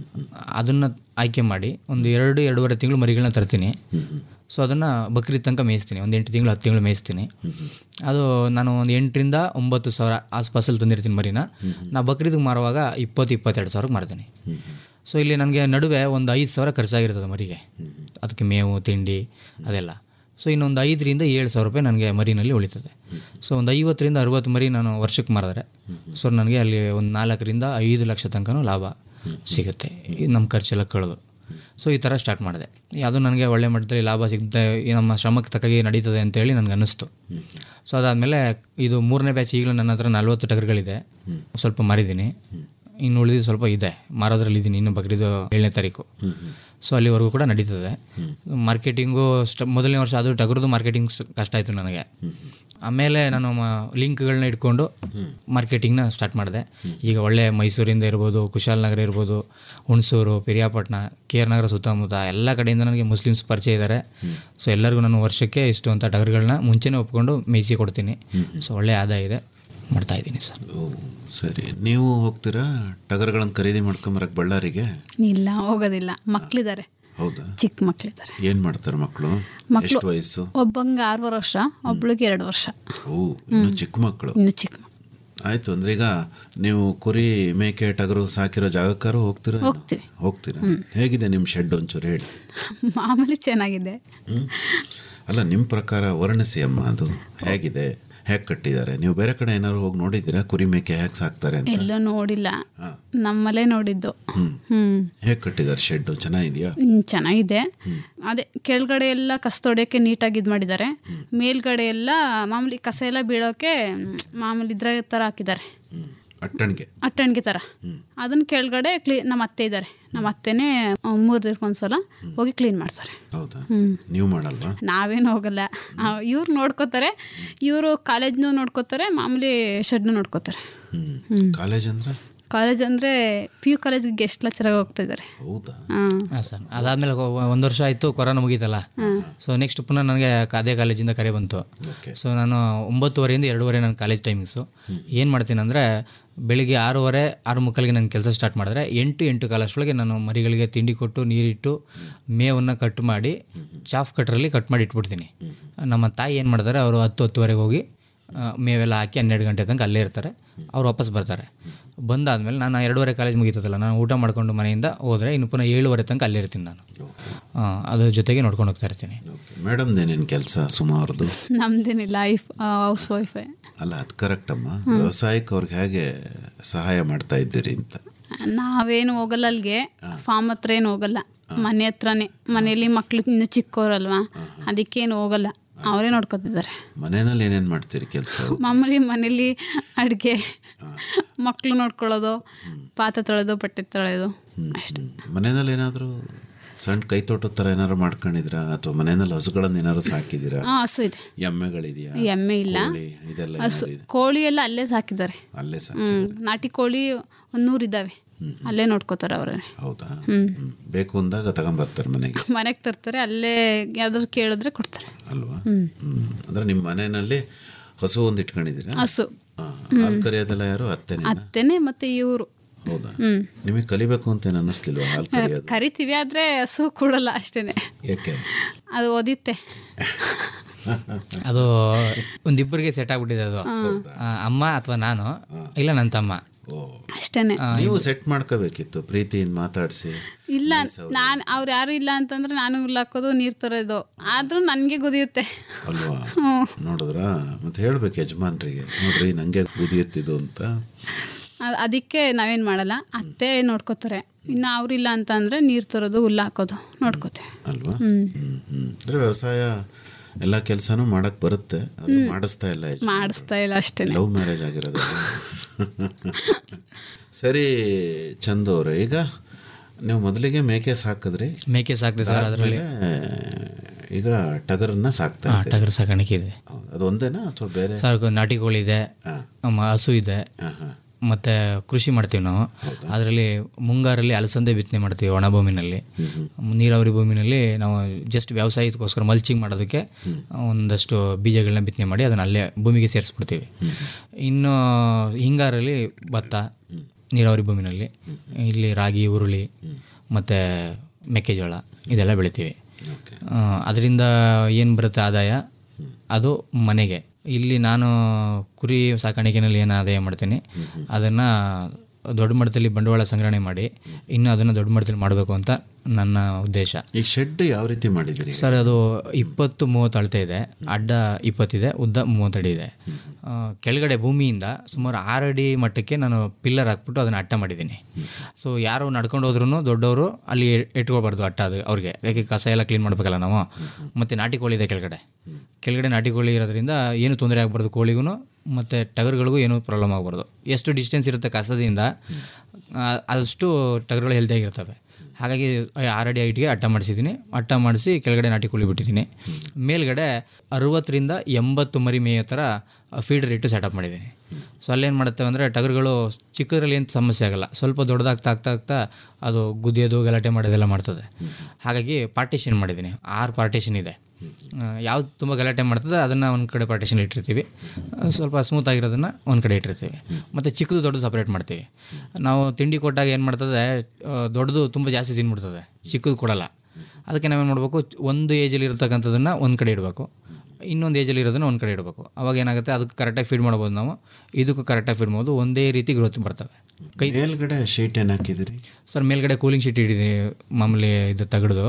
ಅದನ್ನು ಆಯ್ಕೆ ಮಾಡಿ ಒಂದು ಎರಡು ಎರಡೂವರೆ ತಿಂಗಳು ಮರಿಗಳನ್ನ ತರ್ತೀನಿ ಸೊ ಅದನ್ನು ಬಕ್ರೀದ್ ತನಕ ಮೇಯಿಸ್ತೀನಿ ಒಂದು ಎಂಟು ತಿಂಗಳು ಹತ್ತು ತಿಂಗಳು ಮೇಯಿಸ್ತೀನಿ ಅದು ನಾನು ಒಂದು ಎಂಟರಿಂದ ಒಂಬತ್ತು ಸಾವಿರ ಆಸ್ಪಾಸಲ್ಲಿ ತಂದಿರ್ತೀನಿ ಮರಿನ ನಾ ಬಕ್ರೀದಿಗೆ ಮಾರುವಾಗ ಇಪ್ಪತ್ತು ಇಪ್ಪತ್ತೆರಡು ಸಾವಿರಕ್ಕೆ ಮಾರ್ತೀನಿ ಸೊ ಇಲ್ಲಿ ನನಗೆ ನಡುವೆ ಒಂದು ಐದು ಸಾವಿರ ಖರ್ಚಾಗಿರ್ತದೆ ಮರಿಗೆ ಅದಕ್ಕೆ ಮೇವು ತಿಂಡಿ ಅದೆಲ್ಲ ಸೊ ಇನ್ನೊಂದು ಐದರಿಂದ ಏಳು ಸಾವಿರ ರೂಪಾಯಿ ನನಗೆ ಮರಿನಲ್ಲಿ ಉಳಿತದೆ ಸೊ ಒಂದು ಐವತ್ತರಿಂದ ಅರುವತ್ತು ಮರಿ ನಾನು ವರ್ಷಕ್ಕೆ ಮಾರಿದ್ರೆ ಸೊ ನನಗೆ ಅಲ್ಲಿ ಒಂದು ನಾಲ್ಕರಿಂದ ಐದು ಲಕ್ಷ ತನಕನೂ ಲಾಭ ಸಿಗುತ್ತೆ ಈ ನಮ್ಮ ಖರ್ಚೆಲ್ಲ ಕಳೆದು ಸೊ ಈ ಥರ ಸ್ಟಾರ್ಟ್ ಮಾಡಿದೆ ಅದು ನನಗೆ ಒಳ್ಳೆ ಮಟ್ಟದಲ್ಲಿ ಲಾಭ ಸಿಗುತ್ತೆ ಈ ನಮ್ಮ ಶ್ರಮಕ್ಕೆ ತಕ್ಕಾಗಿ ನಡೀತದೆ ಅಂತೇಳಿ ನನಗೆ ಅನ್ನಿಸ್ತು ಸೊ ಅದಾದಮೇಲೆ ಇದು ಮೂರನೇ ಬ್ಯಾಚ್ ಈಗಲೂ ನನ್ನ ಹತ್ರ ನಲ್ವತ್ತು ಟಗರುಗಳಿದೆ ಸ್ವಲ್ಪ ಮಾರಿದ್ದೀನಿ ಇನ್ನು ಉಳಿದಿದ್ದು ಸ್ವಲ್ಪ ಇದೆ ಮಾರೋದ್ರಲ್ಲಿ ಇದ್ದೀನಿ ಇನ್ನು ಬಕ್ರೀದು ಏಳನೇ ತಾರೀಕು ಸೊ ಅಲ್ಲಿವರೆಗೂ ಕೂಡ ನಡೀತದೆ ಮಾರ್ಕೆಟಿಂಗು ಸ್ಟ ಮೊದಲನೇ ವರ್ಷ ಅದು ಟಗರದು ಮಾರ್ಕೆಟಿಂಗ್ ಕಷ್ಟ ಆಯಿತು ನನಗೆ ಆಮೇಲೆ ನಾನು ಲಿಂಕ್ಗಳನ್ನ ಇಟ್ಕೊಂಡು ಮಾರ್ಕೆಟಿಂಗ್ನ ಸ್ಟಾರ್ಟ್ ಮಾಡಿದೆ ಈಗ ಒಳ್ಳೆ ಮೈಸೂರಿಂದ ಇರ್ಬೋದು ಕುಶಾಲನಗರ ಇರ್ಬೋದು ಹುಣಸೂರು ಪಿರಿಯಾಪಟ್ಟಣ ಕೆ ಆರ್ ನಗರ ಸುತ್ತಮುತ್ತ ಎಲ್ಲ ಕಡೆಯಿಂದ ನನಗೆ ಮುಸ್ಲಿಮ್ಸ್ ಪರಿಚಯ ಇದ್ದಾರೆ ಸೊ ಎಲ್ಲರಿಗೂ ನಾನು ವರ್ಷಕ್ಕೆ ಇಷ್ಟು ಅಂತ ಟಗರುಗಳನ್ನ ಮುಂಚೆನೇ ಒಪ್ಕೊಂಡು ಮೇಯಿಸಿ ಕೊಡ್ತೀನಿ ಸೊ ಒಳ್ಳೆ ಆದಾಯ ಇದೆ ಮಾಡ್ತಾ ಇದ್ದೀನಿ ಸರ್ ಓ ಸರಿ ನೀವು ಹೋಗ್ತೀರಾ ಟಗರುಗಳನ್ನು ಖರೀದಿ ಮಾಡ್ಕೊಂಬರಕ್ಕೆ ಬಳ್ಳಾರಿಗೆ ಇಲ್ಲ ಹೋಗೋದಿಲ್ಲ ಮಕ್ಳಿದ್ದಾರೆ ಹೌದಾ ಚಿಕ್ಕ ಮಕ್ಳಿದ್ದಾರೆ ಏನು ಮಾಡ್ತಾರೆ ಮಕ್ಕಳು ಮಕ್ಳು- ಎಷ್ಟು ವಯಸ್ಸು ಒಬ್ಬಂಗೆ ಆರೂವರೆ ವರ್ಷ ಒಬ್ಳಿಗೆ ಎರಡು ವರ್ಷ ಓ ಇನ್ನು ಚಿಕ್ಕ ಮಕ್ಕಳು ಇನ್ನು ಚಿಕ್ಕ ಮಕ್ಳು ಆಯ್ತು ಅಂದ್ರೆ ಈಗ ನೀವು ಕುರಿ ಮೇಕೆ ಟಗರು ಸಾಕಿರೋ ಜಾಗಕ್ಕಾರು ಹೋಗ್ತೀರಾ ಏನು? ಹೋಗ್ತೀವಿ. ಹೋಗ್ತೀರಾ ಹೇಗಿದೆ ನಿಮ್ಮ ಶೆಡ್ ಒಂಚೂರು ಹೇಳಿ ಮಾಮೂಲಿ ಚೆನ್ನಾಗಿದೆ ಹ್ಮ್? ಅಲ್ಲ ನಿಮ್ಮ ಪ್ರಕಾರ ವರ್ಣಿಸಿ ಅಮ್ಮ ಅದು ಹೇಗಿದೆ ಹೇಗೆ ಕಟ್ಟಿದ್ದಾರೆ ನೀವು ಬೇರೆ ಕಡೆ ಏನಾದ್ರು ಹೋಗಿ ನೋಡಿದ್ದೀರಾ ಕುರಿ ಮೇಕೆ ಹೇಗೆ ಸಾಕ್ತಾರೆ ಅಂತ ಎಲ್ಲೂ ನೋಡಿಲ್ಲ ಹಾ. ನಮ್ಮಲ್ಲೇ ನೋಡಿದ್ದು ಹ್ಮ್ ಹ್ಮ್ ಹೇಗೆ ಕಟ್ಟಿದ್ದಾರೆ ಶೆಡ್ಡು ಚೆನ್ನಾಗಿದೆಯಾ ಹ್ಮ್, ಚೆನ್ನಾಗಿದೆ ಅದೇ ಕೆಳಗಡೆ ಎಲ್ಲ ಕಸ ತೊಡೆಯೋಕ್ಕೆ ನೀಟಾಗಿ ಇದು ಮಾಡಿದ್ದಾರೆ ಮೇಲ್ಗಡೆ ಎಲ್ಲ ಮಾಮೂಲಿ ಕಸ ಎಲ್ಲ ಬೀಳೋಕೆ ಮ್, ಮಾಮೂಲಿ ಇದ್ರ ಥರ ಹಾಕಿದ್ದಾರೆ ಹ್ಮ್ ಅಟ್ಟಣಿಗೆ ಅಟ್ಟಣಿಗೆ ಥರ ಅದನ್ನ ಕೆಳಗಡೆ ಕ್ಲೀ ನಮ್ಮ ಅತ್ತೆ ಇದ್ದಾರೆ ನಮ್ಮ ಅತ್ತೆನೇ ಮೂರು ದಿನಕ್ಕೊಂದ್ಸಲ ಹೋಗಿ ಕ್ಲೀನ್ ಮಾಡ್ತಾರೆ ಹೌದಾ ನೀವು ಮಾಡಲ್ವಾ ನಾವೇನು ಹೋಗಲ್ಲ ಇವ್ರು ನೋಡ್ಕೋತಾರೆ ಇವರು ಕಾಲೇಜ್ನು ನೋಡ್ಕೋತಾರೆ ಮಾಮೂಲಿ ಶೆಡ್ನು ನೋಡ್ಕೋತಾರೆ ಹ್ಮ್ ಕಾಲೇಜ್ ಅಂದ್ರೆ ಕಾಲೇಜ್ ಅಂದರೆ ಪಿ ಯು ಕಾಲೇಜಿಗೆ ಗೆಸ್ಟ್ ಲೆಕ್ಚರಾಗಿ ಹೋಗ್ತಾ ಇದ್ದಾರೆ ಹೌದಾ ಹಾಂ ಹಾಂ ಸರ್ ಅದಾದಮೇಲೆ ಒಂದು ವರ್ಷ ಆಯಿತು ಕೊರೋನಾ ಮುಗೀತಲ್ಲ ಸೊ ನೆಕ್ಸ್ಟ್ ಪುನಃ ನನಗೆ ಅದೇ ಕಾಲೇಜಿಂದ ಕರೆ ಬಂತು ಓಕೆ ಸೊ ನಾನು ಒಂಬತ್ತುವರೆಯಿಂದ ಎರಡೂವರೆ ನನ್ನ ಕಾಲೇಜ್ ಟೈಮಿಂಗ್ಸು ಏನು ಮಾಡ್ತೀನಿ ಅಂದರೆ ಬೆಳಿಗ್ಗೆ ಆರೂವರೆ ಆರು ಮುಕ್ಕಲಿಗೆ ನಾನು ಕೆಲಸ ಸ್ಟಾರ್ಟ್ ಮಾಡಿದ್ರೆ ಎಂಟು ಎಂಟು ಕಾಲಷ್ಟೊಳಗೆ ನಾನು ಮರಿಗಳಿಗೆ ತಿಂಡಿ ಕೊಟ್ಟು ನೀರಿಟ್ಟು ಮೇವನ್ನು ಕಟ್ ಮಾಡಿ ಚಾಫ್ ಕಟ್ರಲ್ಲಿ ಕಟ್ ಮಾಡಿ ಇಟ್ಬಿಡ್ತೀನಿ ನಮ್ಮ ತಾಯಿ ಏನು ಮಾಡ್ತಾರೆ ಅವರು ಹತ್ತು ಹತ್ತುವರೆಗೆ ಹೋಗಿ ಆ, ಮೇವೆಲ್ಲ ಹಾಕಿ ಹನ್ನೆರಡು ಗಂಟೆ ತನಕ ಅಲ್ಲೇ ಇರ್ತಾರೆ ಅವ್ರು ವಾಪಸ್ ಬರ್ತಾರೆ ಬಂದಾದ್ಮೇಲೆ ನಾನು ಎರಡೂವರೆ ಕಾಲೇಜ್ ಮುಗೀತದಲ್ಲ ನಾನು ಊಟ ಮಾಡ್ಕೊಂಡು ಮನೆಯಿಂದ ಹೋದರೆ ಇನ್ನು ಪುನಃ ಏಳುವರೆ ತನಕ ಅಲ್ಲಿರ್ತೀನಿ ನಾನು ಆ, ಅದ್ರ ಜೊತೆಗೆ ನೋಡ್ಕೊಂಡು ಹೋಗ್ತಾ ಇರ್ತೀನಿ ಮೇಡಮ್ದೇನೇನು ಕೆಲಸ ಸುಮಾರದು ನಮ್ದೇನಿಲ್ಲ ಲೈಫ್ ಹೌಸ್ ವೈಫೇ ಅಲ್ಲ ಅದು ಕರೆಕ್ಟ್ ಅಮ್ಮ ವ್ಯವಸಾಯಕ್ಕೆ ಅವ್ರಿಗೆ ಹೇಗೆ ಸಹಾಯ ಮಾಡ್ತಾ ಇದ್ದೀರಿ ಅಂತ ನಾವೇನು ಹೋಗಲ್ಲ ಅಲ್ಲಿಗೆ ಫಾರ್ಮ್ ಹತ್ರ ಏನು ಹೋಗಲ್ಲ ಮನೆ ಹತ್ರನೇ ಮನೇಲಿ ಮಕ್ಳು ಇನ್ನು ಚಿಕ್ಕವ್ರಲ್ವಾ ಅದಕ್ಕೇನು ಹೋಗಲ್ಲ ಅವರೇ ನೋಡ್ಕೊತಿದ್ದಾರೆ ಮನೆಯಲ್ಲಿ ಏನೇನು ಮಾಡ್ತೀರಿ ಕೆಲಸ ಮಾಮೂಲಿ ಮನೇಲಿ ಅಡುಗೆ ಮಕ್ಕಳು ನೋಡ್ಕೊಳ್ಳೋದು ಪಾತ್ರೆ ತೊಳೆದು ಬಟ್ಟೆ ತೊಳೆಯೋದು ಅಷ್ಟೇ ಮನೆಯಲ್ಲಿ ಏನಾದರೂ ಸಣ್ಣ ಕೈ ತೋಟದ ಥರ ಏನಾದ್ರು ಮಾಡ್ಕೊಂಡಿದ್ರಾ ಅಥವಾ ಮನೆಯಲ್ಲಿ ಹಸುಗಳನ್ನ ಏನಾದ್ರು ಸಾಕಿದ್ದೀರಾ ಹಾಂ ಹಸು ಇದೆ ಎಮ್ಮೆಗಳಿದೆಯಾ ಎಮ್ಮೆ ಇಲ್ಲ ಕೋಳಿ ಇದೆಲ್ಲ ಹಸು ಏನಾದ್ರು ಇದೆ? ಕೋಳಿ ಎಲ್ಲ ಅಲ್ಲೇ ಸಾಕಿದ್ದಾರೆ ಅಲ್ಲೇ ಸಾಕಿ ಹ್ಮ್ ನಾಟಿ ಕೋಳಿ ಒಂದು ನೂರು ಇದ್ದಾವೆ ಅಲ್ಲೇ ನೋಡ್ಕೋತಾರೆ ಅವರೇ ಹೌದಾ ಹ್ಮ್. ಹ್ಮ್. ಬೇಕು ಅಂದಾಗ ತಗೊಂಬರ್ತಾರೆ ಮನೆಗೆ ಮನೆಗೆ ತರ್ತಾರೆ ಅಲ್ಲೇ ಯಾವ್ದಾದ್ರು ಕೇಳಿದ್ರೆ ಕೊಡ್ತಾರೆ ಅಲ್ವಾ ಹ್ಮ್. ಅಂದ್ರೆ ನಿಮ್ಮ ಮನೆಯಲ್ಲಿ ಹಸು ಒಂದು ಇಟ್ಕೊಂಡಿದ್ದೀರಾ ಹಸು ಹಾ. ಹಾಲು ಕರಿಯೋದೆಲ್ಲ ಯಾರು ಅತ್ತೆನೇ ಅತ್ತೆನೆ ಮತ್ತೆ ಇವರು ಹೌದಾ ಹ್ಮ್ ನಿಮಗೆ ಕಲಿಬೇಕು ಅಂತ ಏನು ಅನ್ನಿಸ್ಲಿಲ್ವಾ ಹಾಲು ಕರಿಯೋದು ಕರಿತೀವಿ ಆದ್ರೆ ಹಸು ಕೊಡಲ್ಲ ಅಷ್ಟೇನೆ ಯಾಕೆ ಅದು ಓದಿತ್ತೆ ಅದು ಒಂದಿಬ್ಬರಿಗೆ ಸೆಟ್ ಆಗ್ಬಿಟ್ಟಿದೆ ಅದು ಆ, ಅಮ್ಮ ಅಥವಾ ನಾನು ಇಲ್ಲ ನನ್ನ ತಮ್ಮ ಓ ಅಷ್ಟೇನೆ ನೀವು ಸೆಟ್ ಮಾಡ್ಕೋಬೇಕಿತ್ತು ಪ್ರೀತಿಯಿಂದ ಮಾತಾಡಿಸಿ ಇಲ್ಲ ನಾನು ಅವ್ರು ಯಾರು ಇಲ್ಲ ಅಂತಂದ್ರೆ ನಾನು ಹುಲ್ಲು ಹಾಕೋದು ನೀರು ತರೋದು ಆದ್ರೂ ನನಗೆ ಗುದಿಯುತ್ತೆ ಅಲ್ವಾ ನೋಡಿದ್ರಾ ಮತ್ತೆ ಹೇಳ್ಬೇಕು ಯಜಮಾನ್ರಿಗೆ ನೋಡ್ರಿ ನಂಗೆ ಕುದಿಯುತ್ತಿದ್ದು ಅಂತ ಅ- ಅದಕ್ಕೆ ನಾವೇನು ಮಾಡಲ್ಲ ಅತ್ತೆ ನೋಡ್ಕೋತಾರೆ ಇನ್ನು ಅವ್ರಿಲ್ಲ ಅಂತ ಅಂದ್ರೆ ನೀರು ತರೋದು ಹುಲ್ಲು ಹಾಕೋದು ನೋಡ್ಕೋತೆ ಅಲ್ವಾ ಹ್ಮ್ ಹ್ಮ್ ಅಂದ್ರೆ ವ್ಯವಸಾಯ ಎಲ್ಲ ಕೆಲಸನೂ ಮಾಡಕ್ ಬರುತ್ತೆ ಆದ್ರೆ ಮಾಡಿಸ್ತಾ ಇಲ್ಲ ಯಜಮಾನ್ರು. ಮಾಡಿಸ್ತಾ ಇಲ್ಲ ಅಷ್ಟೇನೆ ಲವ್ ಮ್ಯಾರೇಜ್ ಆಗಿರೋದು ಸರಿ ಚಂದು ಅವ್ರೆ ಈಗ ನೀವು ಮೊದಲಿಗೆ ಮೇಕೆ ಸಾಕಿದ್ರಿ ಮೇಕೆ ಸಾಕ್ದೆ ಸರ್ ಅದರಲ್ಲಿ ಆದ್ಮೇಲೆ ಈಗ ಟಗರನ್ನ ಸಾಕ್ತಾ ಇದ್ದೀರಿ ಟಗರು ಸಾಕಾಣಿಕೆ ಇದೆ ಹೌದು. ಅದು ಒಂದೇನಾ ಅಥವಾ ಬೇರೆ ಸರ್ ನಾಟಿ ಕೋಳಿ ಇದೆ ಮ- ಹಸು ಇದೆ ಹಾ, ಹಾ. ಮತ್ತೆ ಕೃಷಿ ಮಾಡ್ತೀವಿ ನಾವು ಅದರಲ್ಲಿ ಮುಂಗಾರಲ್ಲಿ ಅಲಸಂದೆ ಬಿತ್ತನೆ ಮಾಡ್ತೀವಿ ಒಣ ಭೂಮಿನಲ್ಲಿ ನೀರಾವರಿ ಭೂಮಿನಲ್ಲಿ ನಾವು ಜಸ್ಟ್ ವ್ಯವಸಾಯಕ್ಕೋಸ್ಕರ ಮಲ್ಚಿಂಗ್ ಮಾಡೋದಕ್ಕೆ ಒಂದಷ್ಟು ಬೀಜಗಳನ್ನ ಬಿತ್ತನೆ ಮಾಡಿ ಅದನ್ನ ಅಲ್ಲೇ ಭೂಮಿಗೆ ಸೇರಿಸ್ಬಿಡ್ತೀವಿ ಇನ್ನು ಹಿಂಗಾರಲ್ಲಿ ಭತ್ತ ನೀರಾವರಿ ಭೂಮಿನಲ್ಲಿ ಇಲ್ಲಿ ರಾಗಿ ಹುರುಳಿ ಮತ್ತು ಮೆಕ್ಕೆಜೋಳ ಇದೆಲ್ಲ ಬೆಳಿತೀವಿ ಅದರಿಂದ ಏನು ಬರುತ್ತೆ ಆದಾಯ ಅದು ಮನೆಗೆ ಇಲ್ಲಿ ನಾನು ಕುರಿ ಸಾಕಾಣಿಕೆನಲ್ಲಿ ಏನು ಆದಾಯ ಮಾಡ್ತೀನಿ ಅದನ್ನು ದೊಡ್ಡ ಮಟ್ಟದಲ್ಲಿ ಬಂಡವಾಳ ಸಂಗ್ರಹಣೆ ಮಾಡಿ ಇನ್ನು ಅದನ್ನು ದೊಡ್ಡ ಮಟ್ಟದಲ್ಲಿ ಮಾಡಬೇಕು ಅಂತ ನನ್ನ ಉದ್ದೇಶ ಈಗ ಶೆಡ್ ಯಾವ ರೀತಿ ಮಾಡಿದಿರಿ ಸರ್ ಅದು ಇಪ್ಪತ್ತು ಮೂವತ್ತು ಅಳತೆ ಇದೆ ಅಡ್ಡ ಇಪ್ಪತ್ತಿದೆ ಉದ್ದ ಮೂವತ್ತಡಿ ಇದೆ ಆ, ಕೆಳಗಡೆ ಭೂಮಿಯಿಂದ ಸುಮಾರು ಆರು ಅಡಿ ಮಟ್ಟಕ್ಕೆ ನಾನು ಪಿಲ್ಲರ್ ಹಾಕ್ಬಿಟ್ಟು ಅದನ್ನು ಅಟ್ಟ ಮಾಡಿದ್ದೀನಿ ಸೊ ಯಾರು ನಡ್ಕೊಂಡು ಹೋದ್ರೂ ದೊಡ್ಡವರು ಅಲ್ಲಿ ಇಟ್ಕೊಳ್ಬಾರ್ದು ಅಟ್ಟ ಅದು ಅವ್ರಿಗೆ ಯಾಕೆ ಕಸ ಎಲ್ಲ ಕ್ಲೀನ್ ಮಾಡಬೇಕಲ್ಲ ನಾವು ಮತ್ತು ನಾಟಿ ಕೋಳಿ ಇದೆ ಕೆಳಗಡೆ ಕೆಳಗಡೆ ನಾಟಿ ಕೋಳಿ ಇರೋದ್ರಿಂದ ಏನು ತೊಂದರೆ ಆಗಬಾರ್ದು ಕೋಳಿಗೂ ಮತ್ತು ಟಗರುಗಳಿಗೂ ಏನೂ ಪ್ರಾಬ್ಲಮ್ ಆಗಬಾರ್ದು ಎಷ್ಟು ಡಿಸ್ಟೆನ್ಸ್ ಇರುತ್ತೆ ಕಸದಿಂದ ಆ, ಅಷ್ಟು ಟಗರುಗಳು ಹೆಲ್ತಿಯಾಗಿರ್ತವೆ ಹಾಗಾಗಿ ಆರಡಿ ಹೈಟ್ಗೆ ಅಟ್ಟ ಮಾಡಿಸಿದ್ದೀನಿ ಅಟ್ಟ ಮಾಡಿಸಿ ಕೆಳಗಡೆ ನಾಟಿ ಕೋಳಿ ಬಿಟ್ಟಿದ್ದೀನಿ ಮೇಲ್ಗಡೆ ಅರುವತ್ತರಿಂದ ಎಂಬತ್ತು ಮರಿ ಮೇಯೋ ಥರ ಫೀಡರ್ ಇಟ್ಟು ಸೆಟಪ್ ಮಾಡಿದ್ದೀನಿ ಸೊ ಅಲ್ಲೇನು ಮಾಡುತ್ತೇವೆ ಅಂದರೆ ಟಗರುಗಳು ಚಿಕ್ಕದ್ರಲ್ಲಿ ಏನು ಸಮಸ್ಯೆ ಆಗಲ್ಲ ಸ್ವಲ್ಪ ದೊಡ್ಡದಾಗ್ತಾ ಆಗ್ತಾ ಆಗ್ತಾ ಅದು ಗುದ್ದಿಯೋದು ಗಲಾಟೆ ಮಾಡೋದೆಲ್ಲ ಮಾಡ್ತದೆ ಹಾಗಾಗಿ ಪಾರ್ಟಿಷನ್ ಮಾಡಿದ್ದೀನಿ ಆರು ಪಾರ್ಟಿಷನ್ ಇದೆ ಯಾವ್ದು ತುಂಬ ಗಲಾಟೆ ಮಾಡ್ತದೆ ಅದನ್ನು ಒಂದು ಕಡೆ ಪಾರ್ಟಿಷನ್ ಇಟ್ಟಿರ್ತೀವಿ ಆ, ಸ್ವಲ್ಪ ಸ್ಮೂತ್ ಆಗಿರೋದನ್ನು ಒಂದು ಕಡೆ ಇಟ್ಟಿರ್ತೀವಿ ಮತ್ತು ಚಿಕ್ಕದು ದೊಡ್ಡದು ಸಪ್ರೇಟ್ ಮಾಡ್ತೀವಿ ನಾವು ತಿಂಡಿ ಕೊಟ್ಟಾಗ ಏನು ಮಾಡ್ತದೆ ಆ, ದೊಡ್ಡದು ತುಂಬ ಜಾಸ್ತಿ ತಿಂದ್ಬಿಡ್ತದೆ ಚಿಕ್ಕದು ಕೊಡಲ್ಲ ಅದಕ್ಕೆ ನಾವೇನು ಮಾಡಬೇಕು ಒಂದು ಏಜಲ್ಲಿ ಇರತಕ್ಕಂಥದ್ದನ್ನು ಒಂದು ಕಡೆ ಇಡಬೇಕು ಇನ್ನೊಂದು ಏಜಲ್ಲಿ ಇರೋದನ್ನ ಒಂದು ಕಡೆ ಇಡಬೇಕು ಅವಾಗ ಏನಾಗುತ್ತೆ ಅದಕ್ಕೆ ಕರೆಕ್ಟಾಗಿ ಫೀಡ್ ಮಾಡ್ಬೋದು ನಾವು ಇದಕ್ಕೂ ಕರೆಕ್ಟಾಗಿ ಫೀಡ್ ಮಾಡ್ಬೋದು ಒಂದೇ ರೀತಿ ಗ್ರೋತ್ ಬರ್ತವೆ ಕೈ ಮೇಲ್ಗಡೆ ಶೀಟ್ ಏನು ಹಾಕಿದಿರಿ ಸರ್ ಮೇಲ್ಗಡೆ ಕೂಲಿಂಗ್ ಶೀಟ್ ಇಟ್ಟಿದ್ದೀನಿ ಮಾಮೂಲಿ ಇದು ತೆಗೆದು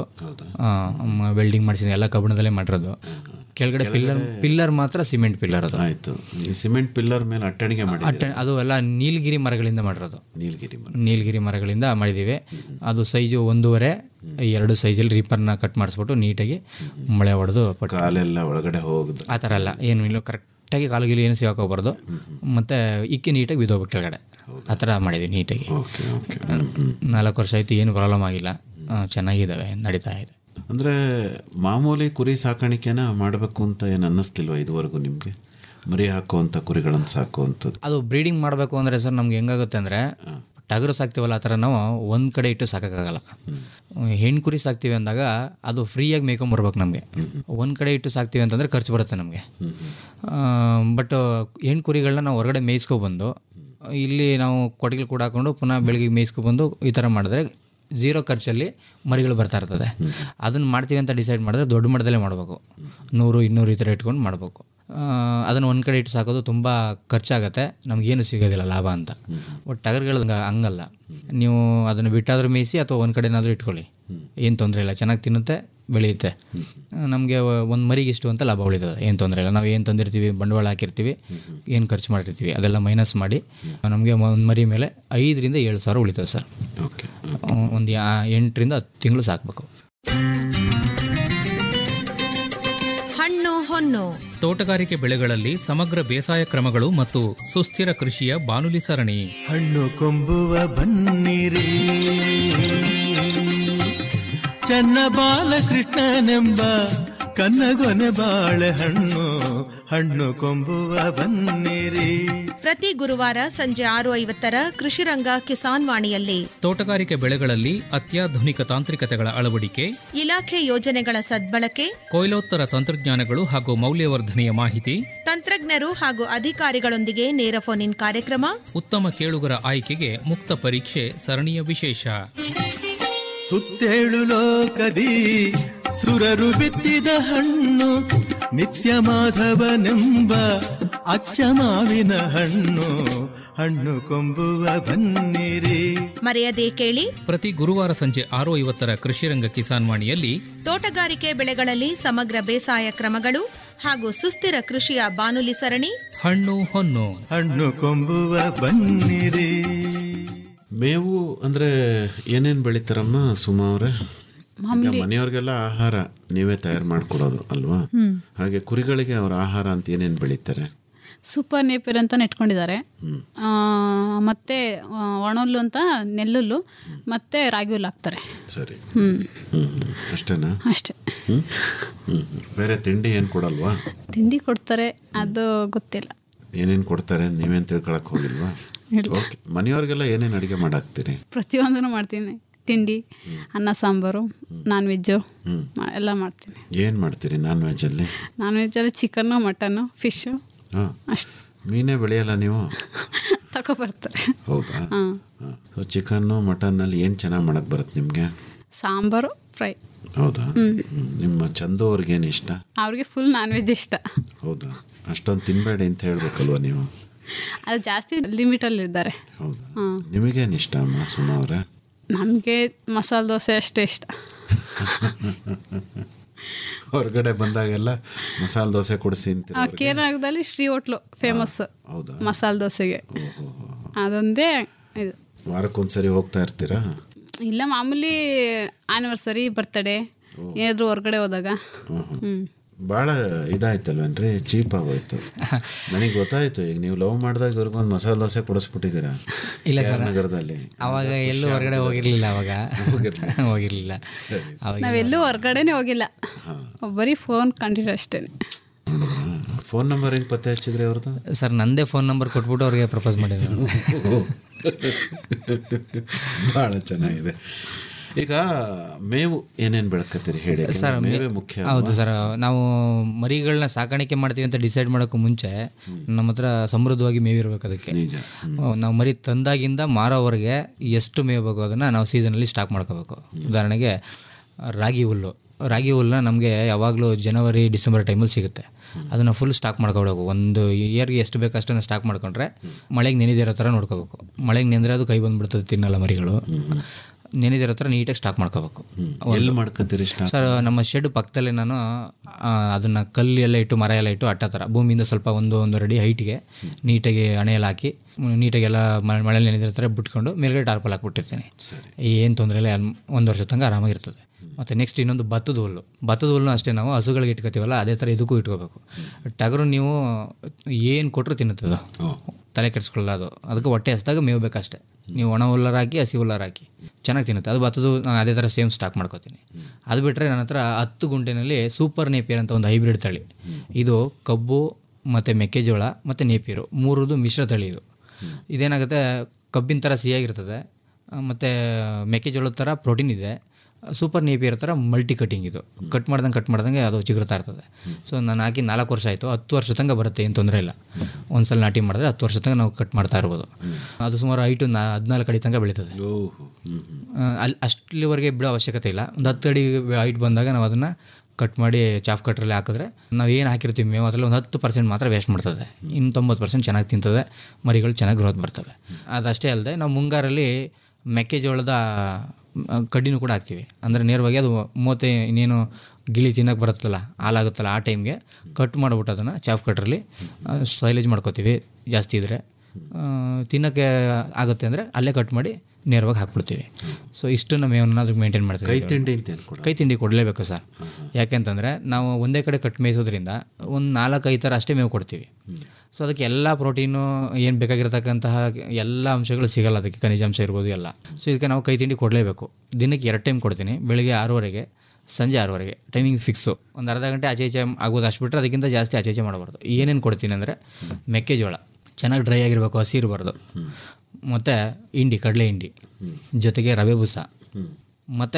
ವೆಲ್ಡಿಂಗ್ ಮಾಡಿಸಿದ್ದೀನಿ ಎಲ್ಲ ಕಬ್ಬಿಣದಲ್ಲೇ ಮಾಡಿರೋದು ಕೆಳಗಡೆ ಪಿಲ್ಲರ್ ಪಿಲ್ಲರ್ ಮಾತ್ರ ಸಿಮೆಂಟ್ ಪಿಲ್ಲರ್ ಅದು ಆಯ್ತು ಈ ಸಿಮೆಂಟ್ ಪಿಲ್ಲರ್ ಮೇಲೆ ಅಟ್ಟಣಿಗೆ ಮಾಡಿ ಅಟ್ಟ ಅದು ಎಲ್ಲ ನೀಲಗಿರಿ ಮರಗಳಿಂದ ಮಾಡಿರೋದು ನೀಲಗಿರಿ ಮರ ನೀಲಗಿರಿ ಮರಗಳಿಂದ ಮಾಡಿದ್ದೀವಿ ಅದು ಸೈಜು ಒಂದೂವರೆ ಎರಡು ಸೈಜಲ್ಲಿ ರೀಪರ್ನ ಕಟ್ ಮಾಡಿಸ್ಬಿಟ್ಟು ನೀಟಾಗಿ ಮಳೆ ಹೊಡೆದು ಪಟ್ಟು ಕಾಲೆಲ್ಲ ಒಳಗಡೆ ಹೋಗುದು ಆ ಥರ ಎಲ್ಲ ಏನು ಇಲ್ಲ ಕರೆಕ್ಟಾಗಿ ಕಾಲುಗಿಲಿ ಏನು ಸಿಗಾಕೋಬಾರ್ದು ಮತ್ತು ಇಕ್ಕಿ ನೀಟಾಗಿ ಬಿದ್ದೋಗ್ಬೇಕು ಕೆಳಗಡೆ ಆ ಥರ ಮಾಡಿದ್ವಿ ನೀಟಾಗಿ ಓಕೆ ಓಕೆ ನಾಲ್ಕು ವರ್ಷ ಆಯಿತು ಏನು ಪ್ರಾಬ್ಲಮ್ ಆಗಿಲ್ಲ ಆ, ಚೆನ್ನಾಗಿದ್ದಾವೆ ನಡೀತಾ ಇದೆ ಅಂದ್ರೆ ಮಾಮೂಲಿ ಕುರಿ ಸಾಕಾಣಿಕೆನ ಮಾಡಬೇಕು ಅಂತ ಏನು ಅನ್ನಿಸ್ತಿಲ್ವಾ ಇದುವರೆಗೂ ನಿಮಗೆ ಮರಿ ಹಾಕುವಂಥ ಕುರಿಗಳನ್ನು ಸಾಕುವಂಥದ್ದು ಅದು ಬ್ರೀಡಿಂಗ್ ಮಾಡಬೇಕು ಅಂದರೆ ಸರ್ ನಮ್ಗೆ ಹೆಂಗಾಗುತ್ತೆ ಅಂದರೆ ಟಗರು ಸಾಕ್ತೀವಲ್ಲ ಆ ಥರ ನಾವು ಒಂದು ಕಡೆ ಇಟ್ಟು ಸಾಕೋಕ್ಕಾಗಲ್ಲ ಹೆಣ್ಣು ಕುರಿ ಸಾಕ್ತೀವಿ ಅಂದಾಗ ಅದು ಫ್ರೀಯಾಗಿ ಮೇಯ್ಕೊಂಬರ್ಬೇಕು ನಮಗೆ ಒಂದು ಕಡೆ ಇಟ್ಟು ಸಾಕ್ತೀವಿ ಅಂತಂದರೆ ಖರ್ಚು ಬರುತ್ತೆ ನಮಗೆ ಬಟ್ ಹೆಣ್ಣು ಕುರಿಗಳನ್ನ ನಾವು ಹೊರಗಡೆ ಮೇಯಿಸ್ಕೊಬಂದು ಇಲ್ಲಿ ನಾವು ಕೊಟ್ಟಿಗೆ ಕೂಡ ಹಾಕೊಂಡು ಪುನಃ ಬೆಳಗ್ಗೆ ಮೇಯಿಸ್ಕೊಬಂದು ಈ ಥರ ಮಾಡಿದ್ರೆ ಝೀರೋ ಖರ್ಚಲ್ಲಿ ಮರಿಗಳು ಬರ್ತಾ ಇರ್ತದೆ ಅದನ್ನು ಮಾಡ್ತೀವಿ ಅಂತ ಡಿಸೈಡ್ ಮಾಡಿದ್ರೆ ದೊಡ್ಡ ಮಟ್ಟದಲ್ಲೇ ಮಾಡಬೇಕು ನೂರು ಇನ್ನೂರು ಈ ಥರ ಇಟ್ಕೊಂಡು ಮಾಡಬೇಕು ಅದನ್ನು ಒಂದು ಕಡೆ ಇಟ್ಟು ಸಾಕೋದು ತುಂಬ ಖರ್ಚಾಗತ್ತೆ ನಮಗೇನು ಸಿಗೋದಿಲ್ಲ ಲಾಭ ಅಂತ ಬಟ್ ಟಗರ್ಗಳು ಹಂಗ- ಹಂಗಲ್ಲ ನೀವು ಅದನ್ನು ಬಿಟ್ಟಾದ್ರೂ ಮೇಯಿಸಿ ಅಥವಾ ಒಂದು ಕಡೆನಾದರೂ ಇಟ್ಕೊಳ್ಳಿ ಏನು ತೊಂದರೆ ಇಲ್ಲ ಚೆನ್ನಾಗಿ ತಿನ್ನುತ್ತೆ ಬೆಳೆಯುತ್ತೆ ನಮಗೆ ಒಂದು ಮರಿಗೆ ಇಷ್ಟು ಅಂತ ಲಾಭ ಉಳಿತದೆ ಏನು ತೊಂದರೆ ಇಲ್ಲ ನಾವು ಏನು ತಂದಿರ್ತೀವಿ ಬಂಡವಾಳ ಹಾಕಿರ್ತೀವಿ ಏನು ಖರ್ಚು ಮಾಡಿರ್ತೀವಿ ಅದೆಲ್ಲ ಮೈನಸ್ ಮಾಡಿ ನಮಗೆ ಒಂದು ಮರಿ ಮೇಲೆ ಐದರಿಂದ ಏಳು ಸಾವಿರ ಉಳಿತದೆ ಸರ್ ಓಕೆ ಒಂದು ಎಂಟರಿಂದ ಹತ್ತು ತಿಂಗಳು ಸಾಕಬೇಕು ಹಣ್ಣು ಹೊನ್ನು ತೋಟಗಾರಿಕೆ ಬೆಳೆಗಳಲ್ಲಿ ಸಮಗ್ರ ಬೇಸಾಯ ಕ್ರಮಗಳು ಮತ್ತು ಸುಸ್ಥಿರ ಕೃಷಿಯ ಬಾನುಲಿ ಸರಣಿ ಹಣ್ಣು ಕೊಂಬುವ ಬನ್ನಿರಿ ಚನ್ನ ಬಾಲಕೃಷ್ಣನೆಂಬ ಕನ್ನಗೊನೆ ಬಾಳೆಹಣ್ಣು ಹಣ್ಣು ಕೊಂಬುವ ಬನ್ನಿರಿ ಪ್ರತಿ ಗುರುವಾರ ಸಂಜೆ ಆರು ಐವತ್ತರ ಕೃಷಿರಂಗ ಕಿಸಾನ್ ವಾಣಿಯಲ್ಲಿ ತೋಟಗಾರಿಕೆ ಬೆಳೆಗಳಲ್ಲಿ ಅತ್ಯಾಧುನಿಕ ತಾಂತ್ರಿಕತೆಗಳ ಅಳವಡಿಕೆ ಇಲಾಖೆ ಯೋಜನೆಗಳ ಸದ್ಬಳಕೆ ಕೊಯ್ಲೋತ್ತರ ತಂತ್ರಜ್ಞಾನಗಳು ಹಾಗೂ ಮೌಲ್ಯವರ್ಧನೆಯ ಮಾಹಿತಿ ತಂತ್ರಜ್ಞರು ಹಾಗೂ ಅಧಿಕಾರಿಗಳೊಂದಿಗೆ ನೇರ ಫೋನ್ ಇನ್ ಕಾರ್ಯಕ್ರಮ ಉತ್ತಮ ಕೇಳುಗರ ಆಯ್ಕೆಗೆ ಮುಕ್ತ ಪರೀಕ್ಷೆ ಸರಣಿಯ ವಿಶೇಷ ಸುತ್ತೇಳು ಲೋಕದಿ ಸುರರು ಬಿತ್ತಿದ ಹಣ್ಣು ನಿತ್ಯ ಮಾಧವನೆಂಬ ಅಚ್ಚ ಮಾವಿನ ಹಣ್ಣು ಹಣ್ಣು ಕೊಂಬುವ ಬನ್ನಿರಿ ಮರೆಯದೇ ಕೇಳಿ ಪ್ರತಿ ಗುರುವಾರ ಸಂಜೆ ಆರು ಐವತ್ತರ ಕೃಷಿರಂಗ ಕಿಸಾನ್ ವಾಣಿಯಲ್ಲಿ ತೋಟಗಾರಿಕೆ ಬೆಳೆಗಳಲ್ಲಿ ಸಮಗ್ರ ಬೇಸಾಯ ಕ್ರಮಗಳು ಹಾಗೂ ಸುಸ್ಥಿರ ಕೃಷಿಯ ಬಾನುಲಿ ಸರಣಿ ಹಣ್ಣು ಹೊನ್ನು ಹಣ್ಣು ಕೊಂಬುವ ಬನ್ನಿರಿ ಮೇವು ಅಂದ್ರೆ ಏನೇನು ಬೆಳಿತಾರಮ್ಮ ಸುಮಾ ಅವ್ರೆ ಈಗ ಮನೆಯವ್ರಿಗೆಲ್ಲ ಆಹಾರ ನೀವೇ ತಯಾರು ಮಾಡ್ಕೊಡೋದು ಅಲ್ವಾ ಹಾಗೆ ಕುರಿಗಳಿಗೆ ಅವ್ರ ಆಹಾರ ಅಂತ ಏನೇನು ಬೆಳಿತಾರೆ ಸೂಪರ್ ನೇಪಿಯರ್ ಅಂತ ನೆಟ್ಕೊಂಡಿದ್ದಾರೆ ಆ, ಮತ್ತೆ ಆ, ಒಣಹುಲ್ಲು ಅಂತ ನೆಲ್ಲುಲ್ಲು ಮತ್ತೆ ರಾಗಿ ಹುಲ್ಲು ಹಾಕ್ತಾರೆ ಸರಿ ಹ್ಞೂ ಹ್ಮ್ ಹ್ಮ್. ಅಷ್ಟೇನಾ ಅಷ್ಟೇ ಹ್ಮ್ ಹ್ಮ್ ಹ್ಮ್. ಬೇರೆ ತಿಂಡಿ ಏನು ಕೊಡಲ್ವಾ ತಿಂಡಿ ಕೊಡ್ತಾರೆ ಅದು ಗೊತ್ತಿಲ್ಲ ಏನೇನು ಕೊಡ್ತಾರೆ ನೀವೇನು ತಿಳ್ಕೊಳಕ್ ಹೋಗಿಲ್ವಾ ಓಕೆ ಮನೆಯವ್ರಿಗೆಲ್ಲ ಏನೇನು ಅಡುಗೆ ಮಾಡಾಕ್ತೀರಿ ಪ್ರತಿಯೊಂದನ್ನು ಮಾಡ್ತೀನಿ ತಿಂಡಿ ಅನ್ನ ಸಾಂಬಾರು ನಾನ್ ವೆಜ್ಜು ಹ್ಮ್. ಎಲ್ಲ ಮಾಡ್ತೀನಿ ಏನು ಮಾಡ್ತೀರಿ ನಾನ್ ವೆಜ್ಜಲ್ಲಿ ನಾನ್ ವೆಜ್ಜಲ್ಲಿ ಚಿಕನ್ನು ಮಟನ್ನು ಫಿಶ್ಶು ಹಾಂ ಅಷ್ಟು ಮೀನೇ ಬೆಳೆಯಲ್ಲ ನೀವು ತಗೊಬರ್ತಾರೆ ಹೌದಾ ಹಾಂ ಸೊ ಚಿಕನ್ನು ಮಟನ್ನಲ್ಲಿ ಏನು ಚೆನ್ನಾಗಿ ಮಾಡಕ್ಕೆ ಬರುತ್ತೆ ನಿಮಗೆ ಸಾಂಬಾರು ಫ್ರೈ ಹೌದಾ ಹ್ಮ್. ನಿಮ್ಮ ಚಂದು ಅವ್ರಿಗೇನು ಇಷ್ಟ ಅವ್ರಿಗೆ ಫುಲ್ ನಾನ್ ವೆಜ್ ಇಷ್ಟ ಹೌದಾ ಅಷ್ಟೊಂದು ತಿನ್ನಬೇಡಿ ಅಂತ ಹೇಳ್ಬೇಕಲ್ವ ನೀವು ಅದು ಜಾಸ್ತಿ ಲಿಮಿಟಲ್ಲಿದ್ದಾರೆ ಹೌದಾ ಹಾಂ ನಿಮಗೇನು ಇಷ್ಟ ಅಮ್ಮ ಸುಮಾ ಅವರೇ ನಮಗೆ ಮಸಾಲೆ ದೋಸೆ ಅಷ್ಟೇ ಇಷ್ಟ ಹೊರಗಡೆ ಬಂದಾಗೆಲ್ಲ ಮಸಾಲೆ ದೋಸೆ ಕೊಡಿಸಿ ಅಂತೀರ ಆ, ಕೇರಳದಲ್ಲಿ ಶ್ರೀ ಹೋಟ್ಲು ಫೇಮಸ್ ಹೌದಾ ಮಸಾಲೆ ದೋಸೆಗೆ ಓಹೋ ಅದೊಂದೇ ಇದು ವಾರಕ್ಕೊಂದ್ಸರಿ ಹೋಗ್ತಾ ಇರ್ತೀರಾ ಇಲ್ಲ ಮಾಮೂಲಿ ಆನಿವರ್ಸರಿ ಬರ್ತಡೇ ಏನಾದರೂ ಹೊರಗಡೆ ಹೋದಾಗ ಹ್ಞೂ ಭಾಳ ಇದಾಯ್ತಲ್ವೇನ್ರಿ ಚೀಪ್ ಆಗೋಯ್ತು ನನಗೆ ಗೊತ್ತಾಯ್ತು ಈಗ ನೀವು ಲವ್ ಮಾಡಿದಾಗ ಇವ್ರಿಗೊಂದು ಮಸಾಲೆ ದೋಸೆ ಕೊಡಿಸ್ಬಿಟ್ಟಿದ್ದೀರಾ ಇಲ್ಲ ಕೆ ಆರ್ ಸರ್ ನಗರದಲ್ಲಿ ಅವಾಗ ಎಲ್ಲೂ ಹೊರಗಡೆ ಹೋಗಿರ್ಲಿಲ್ಲ ಅವಾಗ ಹೋಗಿರ್ಲಿಲ್ಲ ಅವಾಗ ನಾವೆಲ್ಲೂ ಹೊರಗಡೆನೇ ಹೋಗಿಲ್ಲ ಬರೀ ಫೋನ್ ಕಂಡಿರೋ ಅಷ್ಟೇ ಫೋನ್ ನಂಬರ್ ಹೆಂಗೆ ಪತ್ತೆ ಹಚ್ಚಿದ್ರಿ ಅವ್ರದ್ದು ಸರ್ ನಂದೇ ಫೋನ್ ನಂಬರ್ ಕೊಟ್ಬಿಟ್ಟು ಅವ್ರಿಗೆ ಪ್ರಪೋಸ್ ಮಾಡಿದ್ರು ಭಾಳ ಚೆನ್ನಾಗಿದೆ ಈಗ ಮೇವು ಏನೇನು ಬೆಳಕತ್ತೀರಿ ಹೇಳಿ ಯಾಕಂದ್ರೆ ಸರ್ ಮೇ- ಮೇವೇ ಮುಖ್ಯ ಅಲ್ವಾ? ಹೌದು ಸರ್ ನಾವು ಮರಿಗಳನ್ನ ಸಾಕಾಣಿಕೆ ಮಾಡ್ತೀವಿ ಅಂತ ಡಿಸೈಡ್ ಮಾಡೋಕ್ಕೂ ಮುಂಚೆ ನಮ್ಮ ಹತ್ರ ಸಮೃದ್ಧವಾಗಿ ಮೇವಿರ್ಬೇಕು ಅದಕ್ಕೆ ನಿಜ ನಾವು ಮರಿ ತಂದಾಗಿಂದ ಮಾರೋವರೆಗೆ ಎಷ್ಟು ಮೇವು ಬೇಕು ಅದನ್ನು ನಾವು ಸೀಸನಲ್ಲಿ ಸ್ಟಾಕ್ ಮಾಡ್ಕೋಬೇಕು ಉದಾಹರಣೆಗೆ ರಾಗಿ ಹುಲ್ಲು ರಾಗಿ ಹುಲ್ಲನ್ನ ನಮಗೆ ಯಾವಾಗಲೂ ಜನವರಿ ಡಿಸೆಂಬರ್ ಟೈಮಲ್ಲಿ ಸಿಗುತ್ತೆ ಅದನ್ನು ಫುಲ್ ಸ್ಟಾಕ್ ಮಾಡ್ಕೊಬೇಕು ಒಂದು ಇಯರ್ಗೆ ಎಷ್ಟು ಬೇಕು ಅಷ್ಟನ್ನು ಸ್ಟಾಕ್ ಮಾಡ್ಕೊಂಡ್ರೆ ಮಳೆಗೆ ನೆನೆದಿರೋ ಥರ ನೋಡ್ಕೋಬೇಕು ಮಳೆಗೆ ನೆಂದರೆ ಅದು ಕೈ ಬಂದ್ಬಿಡ್ತದೆ ತಿನ್ನಲ್ಲ ಮರಿಗಳು ನೆನೆದಿರೋ ಥರ ನೀಟಾಗಿ ಸ್ಟಾಕ್ ಮಾಡ್ಕೋಬೇಕು ಎಲ್ಲಿ ಮಾಡ್ಕೊತೀರಿ ಸ್ಟಾಕ್ ಸರ್ ನಮ್ಮ ಶೆಡ್ ಪಕ್ಕದಲ್ಲೇ ನಾನು ಆ, ಅದನ್ನ ಕಲ್ಲು ಎಲ್ಲ ಇಟ್ಟು ಮರ ಎಲ್ಲ ಇಟ್ಟು ಅಟ್ಟ ಥರ ಭೂಮಿಯಿಂದ ಸ್ವಲ್ಪ ಒಂದು ಒಂದು ಅಡಿ ಹೈಟ್ಗೆ ನೀಟಾಗಿ ಹಣೆ ಎಲ್ಲ ಹಾಕಿ ಮ್, ನೀಟಾಗಿ ಎಲ್ಲ ಮಳೆ ಮಳೆಯಲ್ಲಿ ನೆನೆದಿರೋ ಥರ ಬಿಟ್ಕೊಂಡು ಮೇಲ್ಗಡೆ ಟಾರ್ಪಲ್ ಹಾಕ್ಬಿಟ್ಟಿರ್ತೀನಿ ಏನು ತೊಂದರೆ ಇಲ್ಲ ಒಂದು ವರ್ಷ ತನಕ ಆರಾಮಾಗಿರ್ತದೆ ಮತ್ತು ನೆಕ್ಸ್ಟ್ ಇನ್ನೊಂದು ಭತ್ತದ ಹುಲ್ಲು ಭತ್ತದ ಹುಲ್ಲು ಅಷ್ಟೇ ನಾವು ಹಸುಗಳಿಗೆ ಇಟ್ಕೋತೀವಲ್ಲ ಅದೇ ಥರ ಇದಕ್ಕೂ ಇಟ್ಕೋಬೇಕು ಟಗರು ನೀವು ಏನು ಕೊಟ್ಟರು ತಿನ್ನುತ್ತದು ತಲೆ ಕೆಡಿಸ್ಕೊಳ್ಳಲ್ಲ ಅದು ಅದಕ್ಕೆ ಹೊಟ್ಟೆ ಹಸಿದಾಗ ಮೇವು ಬೇಕಷ್ಟೇ ನೀವು ಒಣ ಹುಲ್ಲರ್ ಹಾಕಿ ಹಸಿ ಹುಲ್ಲರ್ ಹಾಕಿ ಚೆನ್ನಾಗಿ ತಿನ್ನುತ್ತೆ ಅದು ಭತ್ತದ ನಾನು ಅದೇ ಥರ ಸೇಮ್ ಸ್ಟಾಕ್ ಮಾಡ್ಕೋತೀನಿ ಅದು ಬಿಟ್ಟರೆ ನನ್ನ ಹತ್ರ ಹತ್ತು ಗುಂಟೆನಲ್ಲಿ ಸೂಪರ್ ನೇಪಿಯರ್ ಅಂತ ಒಂದು ಹೈಬ್ರಿಡ್ ತಳಿ ಇದು ಕಬ್ಬು ಮತ್ತು ಮೆಕ್ಕೆಜೋಳ ಮತ್ತು ನೇಪಿಯರು ಮೂರದು ಮಿಶ್ರ ತಳಿ ಇದು ಇದೇನಾಗುತ್ತೆ ಕಬ್ಬಿನ ಥರ ಸಿಹಿಯಾಗಿರ್ತದೆ ಮತ್ತು ಮೆಕ್ಕೆಜೋಳದ ಥರ ಪ್ರೋಟೀನ್ ಇದೆ ಸೂಪರ್ ನೇಪಿಯರ್ ಥರ ಮಲ್ಟಿ ಕಟಿಂಗ್ ಇದು ಕಟ್ ಮಾಡ್ದಂಗೆ ಕಟ್ ಮಾಡ್ದಂಗೆ ಅದು ಚಿಗುರ್ತಾ ಇರ್ತದೆ ಸೊ ನಾನು ಹಾಕಿ ನಾಲ್ಕು ವರ್ಷ ಆಯಿತು ಹತ್ತು ವರ್ಷ ತನಕ ಬರುತ್ತೆ ಏನು ತೊಂದರೆ ಇಲ್ಲ ಒಂದ್ಸಲ ನಾಟಿ ಮಾಡಿದ್ರೆ ಹತ್ತು ವರ್ಷ ತನಕ ನಾವು ಕಟ್ ಮಾಡ್ತಾ ಇರ್ಬೋದು ಅದು ಸುಮಾರು ಐಟು ನಾ ಹದಿನಾಲ್ಕು ಅಡಿ ತನಕ ಬೆಳೀತದೆ ಓಹೋ ಹ್ಮ್ ಹ್ಮ್ ಆ, ಅಲ್ಲಿ ಅಷ್ಟಲಿವರೆಗೆ ಬಿಡೋ ಅವಶ್ಯಕತೆ ಇಲ್ಲ ಒಂದು ಹತ್ತು ಅಡಿ ಹೈಟ್ ಬಂದಾಗ ನಾವು ಅದನ್ನು ಕಟ್ ಮಾಡಿ ಚಾಫ್ ಕಟ್ರಲ್ಲಿ ಹಾಕಿದ್ರೆ ನಾವು ಏನು ಹಾಕಿರ್ತೀವಿ ಮೇವು ಅದರಲ್ಲಿ ಒಂದು ಹತ್ತು ಪರ್ಸೆಂಟ್ ಮಾತ್ರ ವೇಸ್ಟ್ ಮಾಡ್ತದೆ ಇನ್ನು ತೊಂಬತ್ತು ಪರ್ಸೆಂಟ್ ಚೆನ್ನಾಗಿ ತಿಂತದೆ ಮರಿಗಳು ಚೆನ್ನಾಗಿ ಗ್ರೋತ್ ಬರ್ತವೆ ಅದಷ್ಟೇ ಅಲ್ಲದೆ ನಾವು ಮುಂಗಾರಲ್ಲಿ ಮೆಕ್ಕೆಜೋಳದ ಆ, ಕಡ್ಡಿನೂ ಕೂಡ ಹಾಕ್ತೀವಿ ಅಂದರೆ ನೇರವಾಗಿ ಅದು ಮೂವತ್ತೆ ಇನ್ನೇನು ಗಿಳಿ ತಿನ್ನಕ್ಕೆ ಬರುತ್ತಲ್ಲ ಹಾಲಾಗುತ್ತಲ್ಲ ಆ ಟೈಮ್ಗೆ ಕಟ್ ಮಾಡಿಬಿಟ್ಟು ಅದನ್ನು ಚಾಫ್ ಕಟ್ರಲ್ಲಿ ಸ್ಟೈಲೇಜ್ ಮಾಡ್ಕೋತೀವಿ ಜಾಸ್ತಿ ಇದ್ದರೆ ತಿನ್ನೋಕ್ಕೆ ಆಗುತ್ತೆ ಅಂದರೆ ಅಲ್ಲೇ ಕಟ್ ಮಾಡಿ ನೇರವಾಗಿ ಹಾಕ್ಬಿಡ್ತೀವಿ ಸೊ ಇಷ್ಟನ್ನು ಮೇವನ್ನ ಅದಕ್ಕೆ ಮೇಂಟೈನ್ ಮಾಡ್ತೀವಿ ಕೈ ತಿಂಡಿ ಅಂತ ಏನು ಕೊಡ ಕೈ ತಿಂಡಿ ಕೊಡಲೇಬೇಕು ಸರ್ ಯಾಕೆಂತಂದರೆ ನಾವು ಒಂದೇ ಕಡೆ ಕಟ್ ಮೇಯಿಸೋದ್ರಿಂದ ಒಂದು ನಾಲ್ಕು ಐದು ಥರ ಅಷ್ಟೇ ಮೇವು ಕೊಡ್ತೀವಿ ಸೊ ಅದಕ್ಕೆ ಎಲ್ಲ ಪ್ರೋಟೀನು ಏನು ಬೇಕಾಗಿರ್ತಕ್ಕಂತಹ ಎಲ್ಲ ಅಂಶಗಳು ಸಿಗಲ್ಲ ಅದಕ್ಕೆ ಖನಿಜಾಂಶ ಇರ್ಬೋದು ಎಲ್ಲ ಸೊ ಇದಕ್ಕೆ ನಾವು ಕೈ ತಿಂಡಿ ಕೊಡಲೇಬೇಕು ದಿನಕ್ಕೆ ಎರಡು ಟೈಮ್ ಕೊಡ್ತೀನಿ ಬೆಳಿಗ್ಗೆ ಆರೂವರೆಗೆ ಸಂಜೆ ಆರೂವರೆಗೆ ಟೈಮಿಂಗ್ ಫಿಕ್ಸು ಒಂದು ಅರ್ಧ ಗಂಟೆ ಆಚೆ ಈಚೆ ಆಗೋದು ಅಷ್ಟು ಬಿಟ್ಟರೆ ಅದಕ್ಕಿಂತ ಜಾಸ್ತಿ ಆಚೆ ಈಚೆ ಮಾಡಬಾರ್ದು ಏನೇನು ಕೊಡ್ತೀನಿ ಅಂದರೆ ಮೆಕ್ಕೆಜೋಳ ಚೆನ್ನಾಗಿ ಡ್ರೈ ಆಗಿರಬೇಕು ಹಸಿ ಇರಬಾರ್ದು ಮತ್ತು ಹಿಂಡಿ ಕಡಲೆ ಹಿಂಡಿ ಜೊತೆಗೆ ರವೆ ಬೂಸ ಮತ್ತು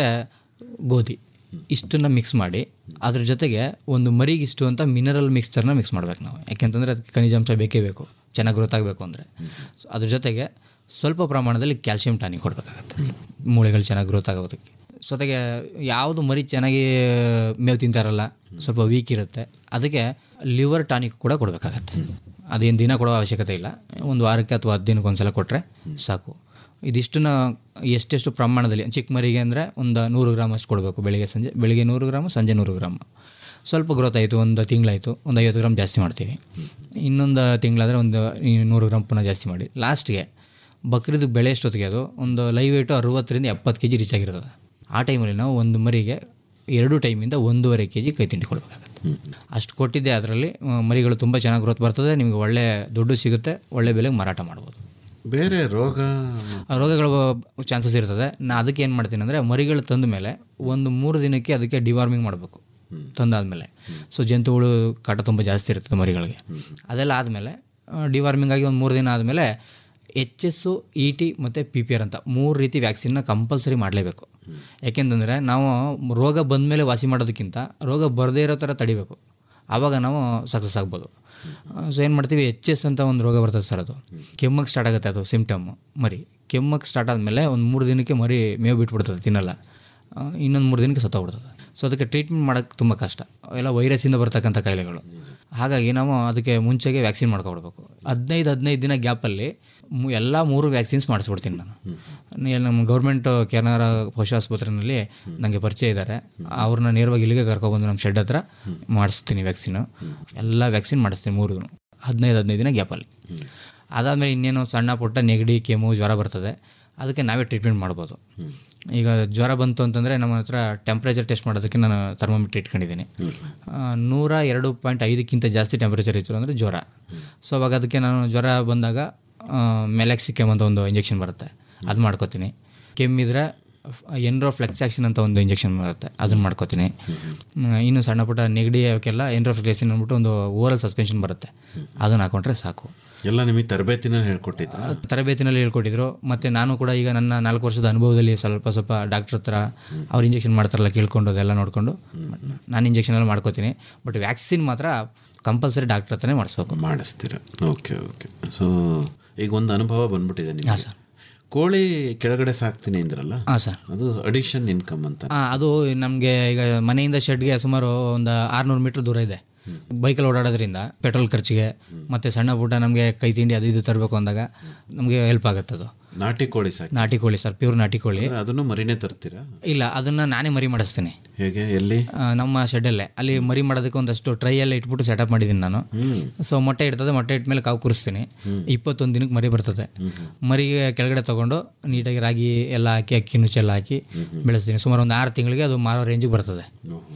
ಗೋಧಿ ಇಷ್ಟನ್ನು ಮಿಕ್ಸ್ ಮಾಡಿ ಅದ್ರ ಜೊತೆಗೆ ಒಂದು ಮರಿಗಿಷ್ಟು ಅಂತ ಮಿನರಲ್ ಮಿಕ್ಸ್ಚರ್ನ ಮಿಕ್ಸ್ ಮಾಡ್ಬೇಕು ನಾವು ಯಾಕೆಂತಂದರೆ ಅದಕ್ಕೆ ಖನಿಜಾಂಶ ಬೇಕೇ ಬೇಕು ಚೆನ್ನಾಗಿ ಗ್ರೋತ್ ಆಗಬೇಕು ಅಂದರೆ ಸೊ ಅದ್ರ ಜೊತೆಗೆ ಸ್ವಲ್ಪ ಪ್ರಮಾಣದಲ್ಲಿ ಕ್ಯಾಲ್ಸಿಯಂ ಟಾನಿಕ್ ಕೊಡಬೇಕಾಗತ್ತೆ ಮೂಳೆಗಳು ಚೆನ್ನಾಗಿ ಗ್ರೋತ್ ಆಗೋದಕ್ಕೆ ಜೊತೆಗೆ ಯಾವುದು ಮರಿ ಚೆನ್ನಾಗಿ ಮೇವು ತಿಂತಾರಲ್ಲ ಸ್ವಲ್ಪ ವೀಕ್ ಇರುತ್ತೆ ಅದಕ್ಕೆ ಲಿವರ್ ಟಾನಿಕ್ ಕೂಡ ಕೊಡಬೇಕಾಗತ್ತೆ ಅದೇನು ದಿನ ಕೊಡೋ ಅವಶ್ಯಕತೆ ಇಲ್ಲ ಒಂದು ವಾರಕ್ಕೆ ಅಥವಾ ಹತ್ತು ದಿನಕ್ಕೆ ಒಂದ್ಸಲ ಕೊಟ್ಟರೆ ಸಾಕು ಇದಿಷ್ಟನ್ನ ಎಷ್ಟೆಷ್ಟು ಪ್ರಮಾಣದಲ್ಲಿ ಚಿಕ್ಕ ಮರಿಗೆ ಅಂದರೆ ಒಂದು ನೂರು ಗ್ರಾಮ್ ಅಷ್ಟು ಕೊಡಬೇಕು ಬೆಳಿಗ್ಗೆ ಸಂಜೆ ಬೆಳಿಗ್ಗೆ ನೂರು ಗ್ರಾಮು ಸಂಜೆ ನೂರು ಗ್ರಾಮ್ ಸ್ವಲ್ಪ ಗ್ರೋತ್ ಆಯಿತು ಒಂದು ತಿಂಗಳಾಯಿತು ಒಂದು ಐವತ್ತು ಗ್ರಾಮ್ ಜಾಸ್ತಿ ಮಾಡ್ತೀವಿ ಇನ್ನೊಂದು ತಿಂಗಳಾದರೆ ಒಂದು ಈ ನೂರು ಗ್ರಾಮ್ ಪುನಃ ಜಾಸ್ತಿ ಮಾಡಿ ಲಾಸ್ಟ್ಗೆ ಬಕ್ರೀದು ಬೆಳೆ ಎಷ್ಟೊತ್ತಿಗೆ ಅದು ಒಂದು ಲೈವ್ ವೇಟು ಅರುವತ್ತರಿಂದ ಎಪ್ಪತ್ತು ಕೆ ಜಿ ರೀಚ್ ಆಗಿರ್ತದೆ ಆ ಟೈಮಲ್ಲಿ ನಾವು ಒಂದು ಮರಿಗೆ ಎರಡು ಟೈಮಿಂದ ಒಂದೂವರೆ ಕೆ ಜಿ ಕೈ ತಿಂಡಿ ಕೊಡಬೇಕಾಗತ್ತೆ ಅಷ್ಟು ಕೊಟ್ಟಿದ್ದೆ ಅದರಲ್ಲಿ ಮರಿಗಳು ತುಂಬ ಚೆನ್ನಾಗಿ ಗ್ರೋತ್ ಬರ್ತದೆ ನಿಮಗೆ ಒಳ್ಳೆ ದುಡ್ಡು ಸಿಗುತ್ತೆ ಒಳ್ಳೆ ಬೆಲೆಗೆ ಮಾರಾಟ ಮಾಡ್ಬೋದು ಬೇರೆ ರೋಗ ಆ ರೋಗಗಳ ಚಾನ್ಸಸ್ ಇರ್ತದೆ ನಾ ಅದಕ್ಕೆ ಏನು ಮಾಡ್ತೀನಿ ಅಂದರೆ ಮರಿಗಳು ತಂದ ಮೇಲೆ ಒಂದು ಮೂರು ದಿನಕ್ಕೆ ಅದಕ್ಕೆ ಡಿವಾರ್ಮಿಂಗ್ ಮಾಡಬೇಕು ತಂದಾದಮೇಲೆ ಸೊ ಜಂತುಗಳು ಕಾಟ ತುಂಬ ಜಾಸ್ತಿ ಇರ್ತದೆ ಮರಿಗಳಿಗೆ ಅದೆಲ್ಲ ಆದಮೇಲೆ ಡಿವಾರ್ಮಿಂಗ್ ಆಗಿ ಒಂದು ಮೂರು ದಿನ ಆದಮೇಲೆ ಎಚ್ ಎಸ್ಸು ಇ ಟಿ ಮತ್ತು ಪಿ ಪಿ ಆರ್ ಅಂತ ಮೂರು ರೀತಿ ವ್ಯಾಕ್ಸಿನ್ನ ಕಂಪಲ್ಸರಿ ಮಾಡಲೇಬೇಕು ಯಾಕೆಂತಂದರೆ ನಾವು ರೋಗ ಬಂದ ಮೇಲೆ ವಾಸಿ ಮಾಡೋದಕ್ಕಿಂತ ರೋಗ ಬರದೇ ಇರೋ ಥರ ತಡಿಬೇಕು ಆವಾಗ ನಾವು ಸಕ್ಸಸ್ ಆಗ್ಬೋದು ಸೊ ಏನು ಮಾಡ್ತೀವಿ ಎಚ್ ಎಸ್ ಅಂತ ಒಂದು ರೋಗ ಬರ್ತದೆ ಸರ್ ಅದು ಕೆಮ್ಮಕ್ಕೆ ಸ್ಟಾರ್ಟ್ ಆಗುತ್ತೆ ಅದು ಸಿಮ್ಟಮ್ ಮರಿ ಕೆಮ್ಮಕ್ಕೆ ಸ್ಟಾರ್ಟ್ ಆದಮೇಲೆ ಒಂದು ಮೂರು ದಿನಕ್ಕೆ ಮರಿ ಮೇವು ಬಿಟ್ಬಿಡ್ತದೆ ತಿನ್ನಲ್ಲ ಇನ್ನೊಂದು ಮೂರು ದಿನಕ್ಕೆ ಸತ್ತೋಗ್ಬಿಡ್ತದೆ ಸೊ ಅದಕ್ಕೆ ಟ್ರೀಟ್ಮೆಂಟ್ ಮಾಡೋಕ್ಕೆ ತುಂಬ ಕಷ್ಟ ಎಲ್ಲ ವೈರಸ್ಸಿಂದ ಬರ್ತಕ್ಕಂಥ ಕಾಯಿಲೆಗಳು ಹಾಗಾಗಿ ನಾವು ಅದಕ್ಕೆ ಮುಂಚೆಗೆ ವ್ಯಾಕ್ಸಿನ್ ಮಾಡ್ಕೊಬಿಡ್ಬೇಕು ಹದಿನೈದು ಹದಿನೈದು ದಿನ ಗ್ಯಾಪಲ್ಲಿ ಮು ಎಲ್ಲ ಮೂರು ವ್ಯಾಕ್ಸಿನ್ಸ್ ಮಾಡಿಸ್ಬಿಡ್ತೀನಿ ನಾನು ಇಲ್ಲಿ ನಮ್ಮ ಗೌರ್ಮೆಂಟ್ ಕೆನರ ಪಶು ಆಸ್ಪತ್ರೆಯಲ್ಲಿ ನನಗೆ ಪರಿಚಯ ಇದ್ದಾರೆ ಅವ್ರನ್ನ ನೇರವಾಗಿ ಇಲ್ಲಿಗೆ ಕರ್ಕೊಬಂದು ನಮ್ಮ ಶೆಡ್ ಹತ್ರ ಮಾಡಿಸ್ತೀನಿ ವ್ಯಾಕ್ಸಿನು ಎಲ್ಲ ವ್ಯಾಕ್ಸಿನ್ ಮಾಡಿಸ್ತೀನಿ ಮೂರು ಹದಿನೈದು ಹದಿನೈದು ದಿನ ಗ್ಯಾಪಲ್ಲಿ ಅದಾದಮೇಲೆ ಇನ್ನೇನು ಸಣ್ಣ ಪುಟ್ಟ ನೆಗಡಿ ಕೆಮ್ಮು ಜ್ವರ ಬರ್ತದೆ ಅದಕ್ಕೆ ನಾವೇ ಟ್ರೀಟ್ಮೆಂಟ್ ಮಾಡ್ಬೋದು ಈಗ ಜ್ವರ ಬಂತು ಅಂತಂದರೆ ನಮ್ಮ ಹತ್ರ ಟೆಂಪ್ರೇಚರ್ ಟೆಸ್ಟ್ ಮಾಡೋದಕ್ಕೆ ನಾನು ಥರ್ಮೋಮೀಟ್ರ್ ಇಟ್ಕೊಂಡಿದ್ದೀನಿ ಆ, ನೂರ ಎರಡು ಪಾಯಿಂಟ್ ಐದಕ್ಕಿಂತ ಜಾಸ್ತಿ ಟೆಂಪ್ರೇಚರ್ ಇತ್ತು ಅಂದರೆ ಜ್ವರ ಸೊ ಅವಾಗ ಅದಕ್ಕೆ ನಾನು ಜ್ವರ ಬಂದಾಗ ಮೆಲಾಕ್ಸಿಕೆಮ್ ಅಂತ ಒಂದು ಇಂಜೆಕ್ಷನ್ ಬರುತ್ತೆ ಅದು ಮಾಡ್ಕೋತೀನಿ ಕೆಮ್ಮಿದ್ರೆ ಎನ್ರೋ ಫ್ಲೆಕ್ಸಾಕ್ಷನ್ ಅಂತ ಒಂದು ಇಂಜೆಕ್ಷನ್ ಬರುತ್ತೆ ಅದನ್ನು ಮಾಡ್ಕೋತೀನಿ ಹ್ಮ್, ಇನ್ನು ಸಣ್ಣ ಪುಟ್ಟ ನೆಗಡಿ ಅವಕ್ಕೆಲ್ಲ ಎನ್ರೋ ಫ್ಲೆಕ್ಸಾಕ್ಷನ್ ಅಂದ್ಬಿಟ್ಟು ಒಂದು ಓರಲ್ ಸಸ್ಪೆನ್ಷನ್ ಬರುತ್ತೆ ಅದನ್ನು ಹಾಕೊಂಡ್ರೆ ಸಾಕು ಎಲ್ಲ ನಿಮಗೆ ತರಬೇತಿನ ಹೇಳ್ಕೊಟ್ಟಿದ್ರ ತರಬೇತಿನಲ್ಲಿ ಹೇಳ್ಕೊಟ್ಟಿದ್ರು ಮತ್ತು ನಾನು ಕೂಡ ಈಗ ನನ್ನ ನಾಲ್ಕು ವರ್ಷದ ಅನುಭವದಲ್ಲಿ ಸ್ವಲ್ಪ ಸ್ವಲ್ಪ ಡಾಕ್ಟ್ರ್ ಹತ್ರ ಅವ್ರು ಇಂಜೆಕ್ಷನ್ ಮಾಡ್ತಾರಲ್ಲ ಕೇಳ್ಕೊಂಡು ಅದೆಲ್ಲ ನೋಡಿಕೊಂಡು ನಾನು ಇಂಜೆಕ್ಷನ್ ಎಲ್ಲ ಮಾಡ್ಕೋತೀನಿ ಬಟ್ ವ್ಯಾಕ್ಸಿನ್ ಮಾತ್ರ ಕಂಪಲ್ಸರಿ ಡಾಕ್ಟ್ರ್ ಹತ್ರನೇ ಮಾಡಿಸ್ಬೇಕು ಮಾಡಿಸ್ತೀರ ಓಕೆ ಓಕೆ ಸೊ ಈಗ ಒಂದು ಅನುಭವ ಬಂದ್ಬಿಟ್ಟಿದೆ ಹಾಂ ನಿಮಗೆ ಸರ್ ಕೋಳಿ ಕೆಳಗಡೆ ಸಾಕ್ತೀನಿ ಅಂದ್ರಲ್ಲ ಹಾಂ ಸರ್ ಅದು ಅಡಿಷನ್ ಇನ್ಕಮ್ ಅಂತ ಆ, ಅದು ನಮಗೆ ಈಗ ಮನೆಯಿಂದ ಶೆಡ್ಗೆ ಸುಮಾರು ಒಂದು ಆರುನೂರು ಮೀಟ್ರ್ ದೂರ ಇದೆ ಬೈಕಲ್ಲಿ ಓಡಾಡೋದ್ರಿಂದ ಪೆಟ್ರೋಲ್ ಖರ್ಚಿಗೆ ಮತ್ತು ಸಣ್ಣ ಪುಟ್ಟ ನಮಗೆ ಕೈ ತಿಂಡಿ ಅದು ಇದು ತರಬೇಕು ಅಂದಾಗ ನಮಗೆ ಹೆಲ್ಪ್ ಆಗುತ್ತೆ ಅದು ನಾಟಿ ಕೋಳಿ ಸಾಕಿ ನಾಟಿ ಕೋಳಿ ಸರ್ ಪ್ಯೂರ್ ನಾಟಿ ಕೋಳಿ ಅಂದ್ರೆ ಅದನ್ನು ಮರಿನೇ ತರ್ತೀರಾ ಇಲ್ಲ ಅದನ್ನು ನಾನೇ ಮರಿ ಮಾಡಿಸ್ತೀನಿ ಹೇಗೆ ಎಲ್ಲಿ ಆ, ನಮ್ಮ ಶೆಡ್ಡಲ್ಲೇ ಅಲ್ಲಿ ಮರಿ ಮಾಡೋದಕ್ಕೆ ಒಂದಷ್ಟು ಟ್ರೈ ಎಲ್ಲ ಇಟ್ಬಿಟ್ಟು ಸೆಟಪ್ ಮಾಡಿದ್ದೀನಿ ನಾನು ಸೊ ಮೊಟ್ಟೆ ಇಡ್ತದೆ ಮೊಟ್ಟೆ ಇಟ್ಮೇಲೆ ಕಾವು ಕುರಿಸ್ತೀನಿ ಇಪ್ಪತ್ತೊಂದು ದಿನಕ್ಕೆ ಮರಿ ಬರ್ತದೆ ಮರಿಗೆ ಕೆಳಗಡೆ ತೊಗೊಂಡು ನೀಟಾಗಿ ರಾಗಿ ಎಲ್ಲ ಹಾಕಿ ಅಕ್ಕಿ ನುಚ್ಚೆಲ್ಲ ಹಾಕಿ ಬೆಳೆಸ್ತೀನಿ ಸುಮಾರು ಒಂದು ಆರು ತಿಂಗಳಿಗೆ ಅದು ಮಾರೋ ರೇಂಜಿಗೆ ಬರ್ತದೆ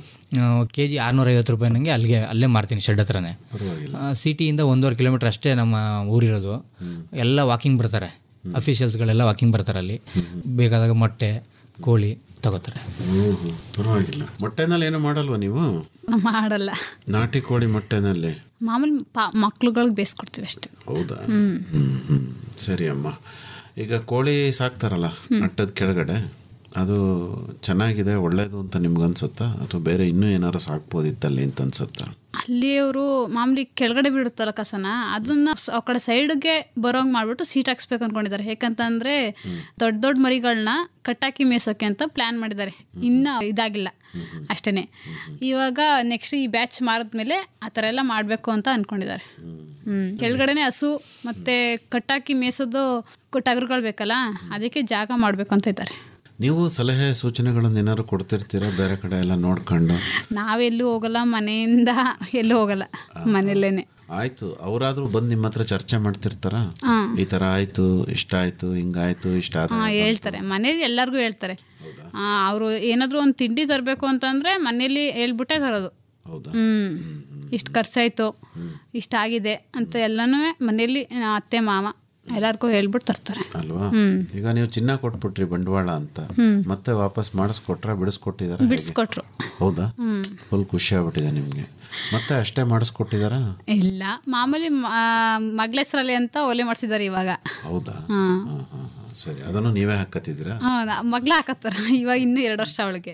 ಕೆ ಜಿ ಆರುನೂರೈವತ್ತು ರೂಪಾಯಿ ನನಗೆ ಅಲ್ಲಿಗೆ ಅಲ್ಲೇ ಮಾರ್ತೀನಿ ಶೆಡ್ ಹತ್ರನೇ ಸಿಟಿಯಿಂದ ಒಂದೂವರೆ ಕಿಲೋಮೀಟ್ರ್ ಅಷ್ಟೇ ನಮ್ಮ ಊರಿರೋದು ಎಲ್ಲ ವಾಕಿಂಗ್ ಬರ್ತಾರೆ ಅಫಿಷಿಯಲ್ಸ್ಗಳೆಲ್ಲ ವಾಕಿಂಗ್ ಬರ್ತಾರೆ ಅಲ್ಲಿ ಬೇಕಾದಾಗ ಮೊಟ್ಟೆ ಕೋಳಿ ತಗೋತಾರೆ ಓಹೋ ಪರವಾಗಿಲ್ಲ ಮೊಟ್ಟೆನಲ್ಲಿ ಏನು ಮಾಡಲ್ವಾ ನೀವು ಮಾಡಲ್ಲ ನಾಟಿ ಕೋಳಿ ಮೊಟ್ಟೆನಲ್ಲಿ ಮಾಮೂಲಿ ಪಾ ಮಕ್ಳುಗಳಿಗೆ ಬೇಯಿಸ್ಕೊಡ್ತೀವಿ ಅಷ್ಟೇ ಹೌದಾ ಹ್ಮ್. ಹ್ಮ್, ಹ್ಮ್. ಸರಿ ಅಮ್ಮ ಈಗ ಕೋಳಿ ಸಾಕ್ತಾರಲ್ಲ ಅಟ್ಟದ ಕೆಳಗಡೆ ಅದು ಚೆನ್ನಾಗಿದೆ ಒಳ್ಳೇದು ಅಂತ ನಿಮ್ಗೆ ಅನ್ಸುತ್ತಾ ಅಥವಾ ಬೇರೆ ಇನ್ನೂ ಏನಾರು ಸಾಕ್ಬೋದಿತ್ತಲ್ಲಿ ಅಂತ ಅನ್ಸುತ್ತಾ ಅಲ್ಲಿ ಅವರು ಮಾಮೂಲಿ ಕೆಳಗಡೆ ಬಿಡುತ್ತಲ್ಲ ಕಸನ ಅದನ್ನ ಸ- ಆ ಕಡೆ ಸೈಡ್ಗೆ ಬರೋಂಗ್ ಮಾಡ್ಬಿಟ್ಟು ಸೀಟ್ ಹಾಕ್ಸ್ಬೇಕು ಅನ್ಕೊಂಡಿದ್ದಾರೆ ಯಾಕಂತಂದ್ರೆ ದೊಡ್ಡ ದೊಡ್ಡ ಮರಿಗಳನ್ನ ಕಟ್ಟಾಕಿ ಮೇಯ್ಸೋಕೆ ಅಂತ ಪ್ಲಾನ್ ಮಾಡಿದ್ದಾರೆ ಇನ್ನ ಇದಾಗಿಲ್ಲ ಅಷ್ಟೇನೆ ಇವಾಗ ನೆಕ್ಸ್ಟ್ ಈ ಬ್ಯಾಚ್ ಮಾರಿದ್ಮೇಲೆ ಆ ಥರ ಎಲ್ಲ ಮಾಡಬೇಕು ಅಂತ ಅನ್ಕೊಂಡಿದ್ದಾರೆ ಹ್ಮ್ ಕೆಳಗಡೆನೆ ಹಸು ಮತ್ತೆ ಕಟ್ಟಾಕಿ ಮೇಯ್ಸೋದು ಟಗರುಗಳು ಬೇಕಲ್ಲ ಅದಕ್ಕೆ ಜಾಗ ಮಾಡಬೇಕು ಅಂತ ಇದ್ದಾರೆ ನೀವು ಸಲಹೆ ಸೂಚನೆಗಳನ್ನು ಏನಾದ್ರು ಕೊಡ್ತಿರ್ತೀರಾ ಬೇರೆ ಕಡೆ ಎಲ್ಲ ನೋಡ್ಕೊಂಡು ನಾವೆಲ್ಲೂ ಹೋಗಲ್ಲ ಮನೆಯಿಂದ ಎಲ್ಲೂ ಹೋಗಲ್ಲ ಮನೆಯಲ್ಲೇನೆ ಆಯ್ತು ಅವರಾದ್ರೂ ಬಂದು ನಿಮ್ಮ ಹತ್ರ ಚರ್ಚೆ ಮಾಡ್ತಿರ್ತಾರ ಹ್ಮ್. ಈ ತರ ಆಯ್ತು ಇಷ್ಟ ಆಯ್ತು ಹಿಂಗಾಯ್ತು ಇಷ್ಟ ಆದ ಹಾ ಹೇಳ್ತಾರೆ ಮನೇಲಿ ಎಲ್ಲರಿಗೂ ಹೇಳ್ತಾರೆ ಅವರು ಏನಾದರೂ ಒಂದು ತಿಂಡಿ ತರಬೇಕು ಅಂತಂದ್ರೆ ಮನೇಲಿ ಹೇಳ್ಬಿಟ್ಟೆ ತರೋದು ಹೌದಾ ಹ್ಮ್ ಇಷ್ಟು ಖರ್ಚಾಯ್ತು ಇಷ್ಟ ಆಗಿದೆ ಅಂತ ಎಲ್ಲನೂ ಮನೇಲಿ ಆ, ಅತ್ತೆ ಮಾಮ ಎಲ್ಲರಿಗೂ ಹೇಳ್ಬಿಟ್ಟು ತರ್ತಾರೆ ಅಲ್ವಾ ಹ್ಮ್. ಈಗ ನೀವು ಚಿನ್ನ ಕೊಟ್ಬಿಟ್ರಿ ಬಂಡವಾಳ ಅಂತ ಹ್ಮ್. ಮತ್ತೆ ವಾಪಸ್ ಮಾಡಿಸ್ಕೊಟ್ರ ಬಿಡಿಸ್ಕೊಟ್ಟಿದಾರ ಬಿಡಿಸ್ಕೊಟ್ರು ಹೌದಾ ಹ್ಮ್ ಫುಲ್ ಖುಷಿ ಆಗ್ಬಿಟ್ಟಿದೆ ನಿಮ್ಗೆ ಮತ್ತೆ ಅಷ್ಟೇ ಮಾಡಿಸ್ಕೊಟ್ಟಿದಾರ ಇಲ್ಲ ಮಾಮೂಲಿ ಮಗಳ ಹೆಸರಲ್ಲಿ ಅಂತ ಒಲೆ ಮಾಡಿಸಿದ್ದಾರೆ ಇವಾಗ ಹೌದಾ ಹ್ಮ್ ಹಾ, ಹಾ, ಹಾ. ಸರಿ ಅದನ್ನು ನೀವೇ ಹಾಕತ್ತಿದ್ದೀರಾ ಮಗಳ ಹಾಕತ್ತಾರ ಇವಾಗ ಇನ್ನೂ ಎರಡು ವರ್ಷ ಅವಳಿಗೆ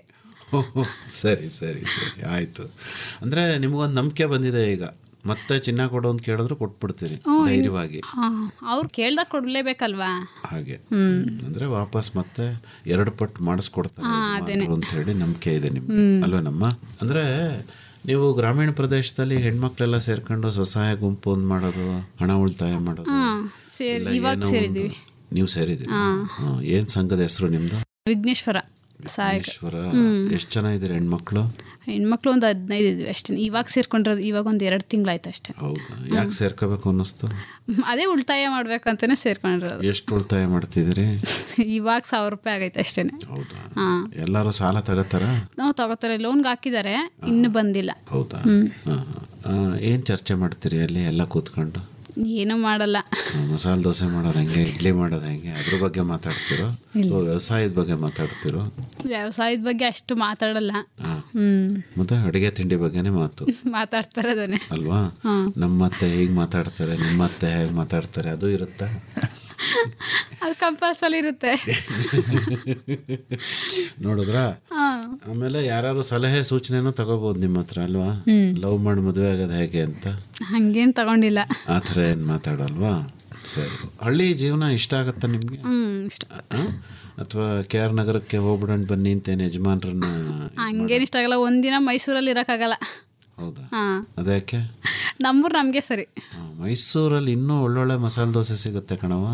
ಸರಿ ಸರಿ ಸರಿ ಆಯ್ತು ಅಂದ್ರೆ ನಿಮ್ಗೊಂದು ನಂಬಿಕೆ ಬಂದಿದೆ ಈಗ ಮತ್ತೆ ಚಿನ್ನ ಕೊಡು ಅಂತ ಕೇಳಿದ್ರು ಕೊಟ್ಬಿಡ್ತೀರಿ ಧೈರ್ಯವಾಗಿ ಅವ್ರು ಕೇಳ್ದಾಗ ಕೊಡ್ಲೇಬೇಕಲ್ವಾ ಹಾಗೆ ಹ್ಮ್. ಅಂದ್ರೆ ವಾಪಸ್ ಮತ್ತೆ ಎರಡು ಪಟ್ಟು ಮಾಡಿಸ್ಕೊಡ್ತಾರೆ ಹಾ, ಯಜಮಾನ್ರು ಅದೇನೆ. ಅಂತ ಹೇಳಿ ನಂಬಿಕೆ ಇದೆ ನಿಮ್ಗೆ ಹ್ಮ್. ಅಲ್ವೇನಮ್ಮ ಅಂದ್ರೆ ನೀವು ಗ್ರಾಮೀಣ ಪ್ರದೇಶದಲ್ಲಿ ಹೆಣ್ಮಕ್ಳೆಲ್ಲ ಸೇರ್ಕೊಂಡು ಸ್ವಸಹಾಯ ಗುಂಪು ಒಂದು ಮಾಡೋದು ಹಣ ಉಳಿತಾಯ ಮಾಡೋದು ಹಾ ಸೇರಿ ಇಲ್ಲ ಇವಾಗ ಏನೋ ಸೇರಿದ್ದೀವಿ ಒಂದು- ನೀವು ಸೇರಿದ್ದೀರಿ ಹಾ. ಹಾ, ಏನ್ ಸಂಘದ ಹೆಸರು ನಿಮ್ದು ವಿಘ್ನೇಶ್ವರ ಸಹಾಯಕ ಈಶ್ವರ ಹ್ಮ್. ಎಷ್ಟು ಜನ ಇದ್ದೀರಿ ಹೆಣ್ಮಕ್ಳು ಹೆಣ್ಮಕ್ಳು ಒಂದು ಹದಿನೈದು ಇದ್ವಿ ಅಷ್ಟೇ ಇವಾಗ ಸೇರ್ಕೊಂಡಿರೋದು ಇವಾಗ ಒಂದು ಎರಡು ತಿಂಗಳಾಯ್ತು ಅಷ್ಟೇ ಹೌದಾ ಯಾಕೆ ಸೇರ್ಕೋಬೇಕು ಅನ್ನಿಸ್ತು ಹ್ಮ್, ಅದೇ ಉಳಿತಾಯ ಮಾಡ್ಬೇಕಂತಾನೆ ಸೇರ್ಕೊಂಡಿರೋದು ಎಷ್ಟು ಉಳಿತಾಯ ಮಾಡ್ತಿದ್ದೀರಿ ಇವಾಗ ಸಾವಿರ ರೂಪಾಯಿ ಆಗೈತೆ ಅಷ್ಟೇನೆ ಹೌದಾ ಹಾ ಎಲ್ಲರೂ ಸಾಲ ತಗೋತಾರ ನಾವು ತಗೋತಾರೆ ಲೋನ್ಗೆ ಹಾಕಿದ್ದಾರೆ ಇನ್ನು ಬಂದಿಲ್ಲ ಹೌದಾ ಹ್ಮ್. ಹಾ, ಹಾ. ಆ, ಏನ್ ಚರ್ಚೆ ಮಾಡ್ತೀರಿ ಅಲ್ಲಿ ಎಲ್ಲ ಕೂತ್ಕೊಂಡು ಏನೂ ಮಾಡಲ್ಲ ಆ, ಮಸಾಲೆ ದೋಸೆ ಮಾಡೋದು ಹೆಂಗೆ ಇಡ್ಲಿ ಮಾಡೋದು ಹೆಂಗೆ ಅದ್ರ ಬಗ್ಗೆ ಮಾತಾಡ್ತಿರೋ ಅಥವಾ ವ್ಯವಸಾಯದ ಬಗ್ಗೆ ಮಾತಾಡ್ತಿರೋ ವ್ಯವಸಾಯದ ಬಗ್ಗೆ ಅಷ್ಟು ಮಾತಾಡಲ್ಲ ಹಾ. ಹ್ಮ್ ಮತ್ತೆ ಅಡುಗೆ ತಿಂಡಿ ಬಗ್ಗೆನೇ ಮಾತು ಮಾತಾಡ್ತಾರೆ ಅದನ್ನೇ ಅಲ್ವಾ ಹ್ಮ್. ನಮ್ಮತ್ತೆ ಹೀಗೆ ಮಾತಾಡ್ತಾರೆ ನಿಮ್ಮತ್ತೆ ಹೇಗೆ ಮಾತಾಡ್ತಾರೆ ಅದು ಇರುತ್ತಾ ಅದು ಕಂಪಲ್ಸರಿ ಇರುತ್ತೆ ನೋಡಿದ್ರಾ ಹಾ ಆಮೇಲೆ ಯಾರು ಸಲಹೆ ಸೂಚನೆನೂ ತಗೋಬಹುದು ನಿಮ್ಮ ಹತ್ರ ಅಲ್ವಾ ಹ್ಮ್. ಲವ್ ಮಾಡಿ ಮದುವೆ ಆಗೋದು ಹೇಗೆ ಅಂತ ಹಂಗೇನ್ ತಗೊಂಡಿಲ್ಲ ಆ ಥರ ಏನು ಮಾತಾಡಲ್ವಾ ಸರಿ ಹಳ್ಳಿ ಜೀವನ ಇಷ್ಟ ಆಗತ್ತಾ ನಿಮಗೆ ಹ್ಮ್ ಇಷ್ಟ ಅಥವಾ ಕೆ ಆರ್ ನಗರಕ್ಕೆ ಹೋಗ್ಬಿಡೋಣ ಬನ್ನಿ ಅಂತೇನು ಯಜಮಾನ್ರನ್ನ ಹಂಗೇನ್ ಇಷ್ಟ ಆಗಲ್ಲ ಒಂದಿನ ಮೈಸೂರಲ್ಲಿ ಇರಕ್ಕಾಗಲ್ಲ ಹೌದಾ ಹಾ ಅದಕ್ಕೆ ನಮ್ಮೂರು ನಮಗೆ ಸರಿ ಮೈಸೂರಲ್ಲಿ ಇನ್ನೂ ಒಳ್ಳೊಳ್ಳೆ ಮಸಾಲೆ ದೋಸೆ ಸಿಗುತ್ತೆ ಕಣವ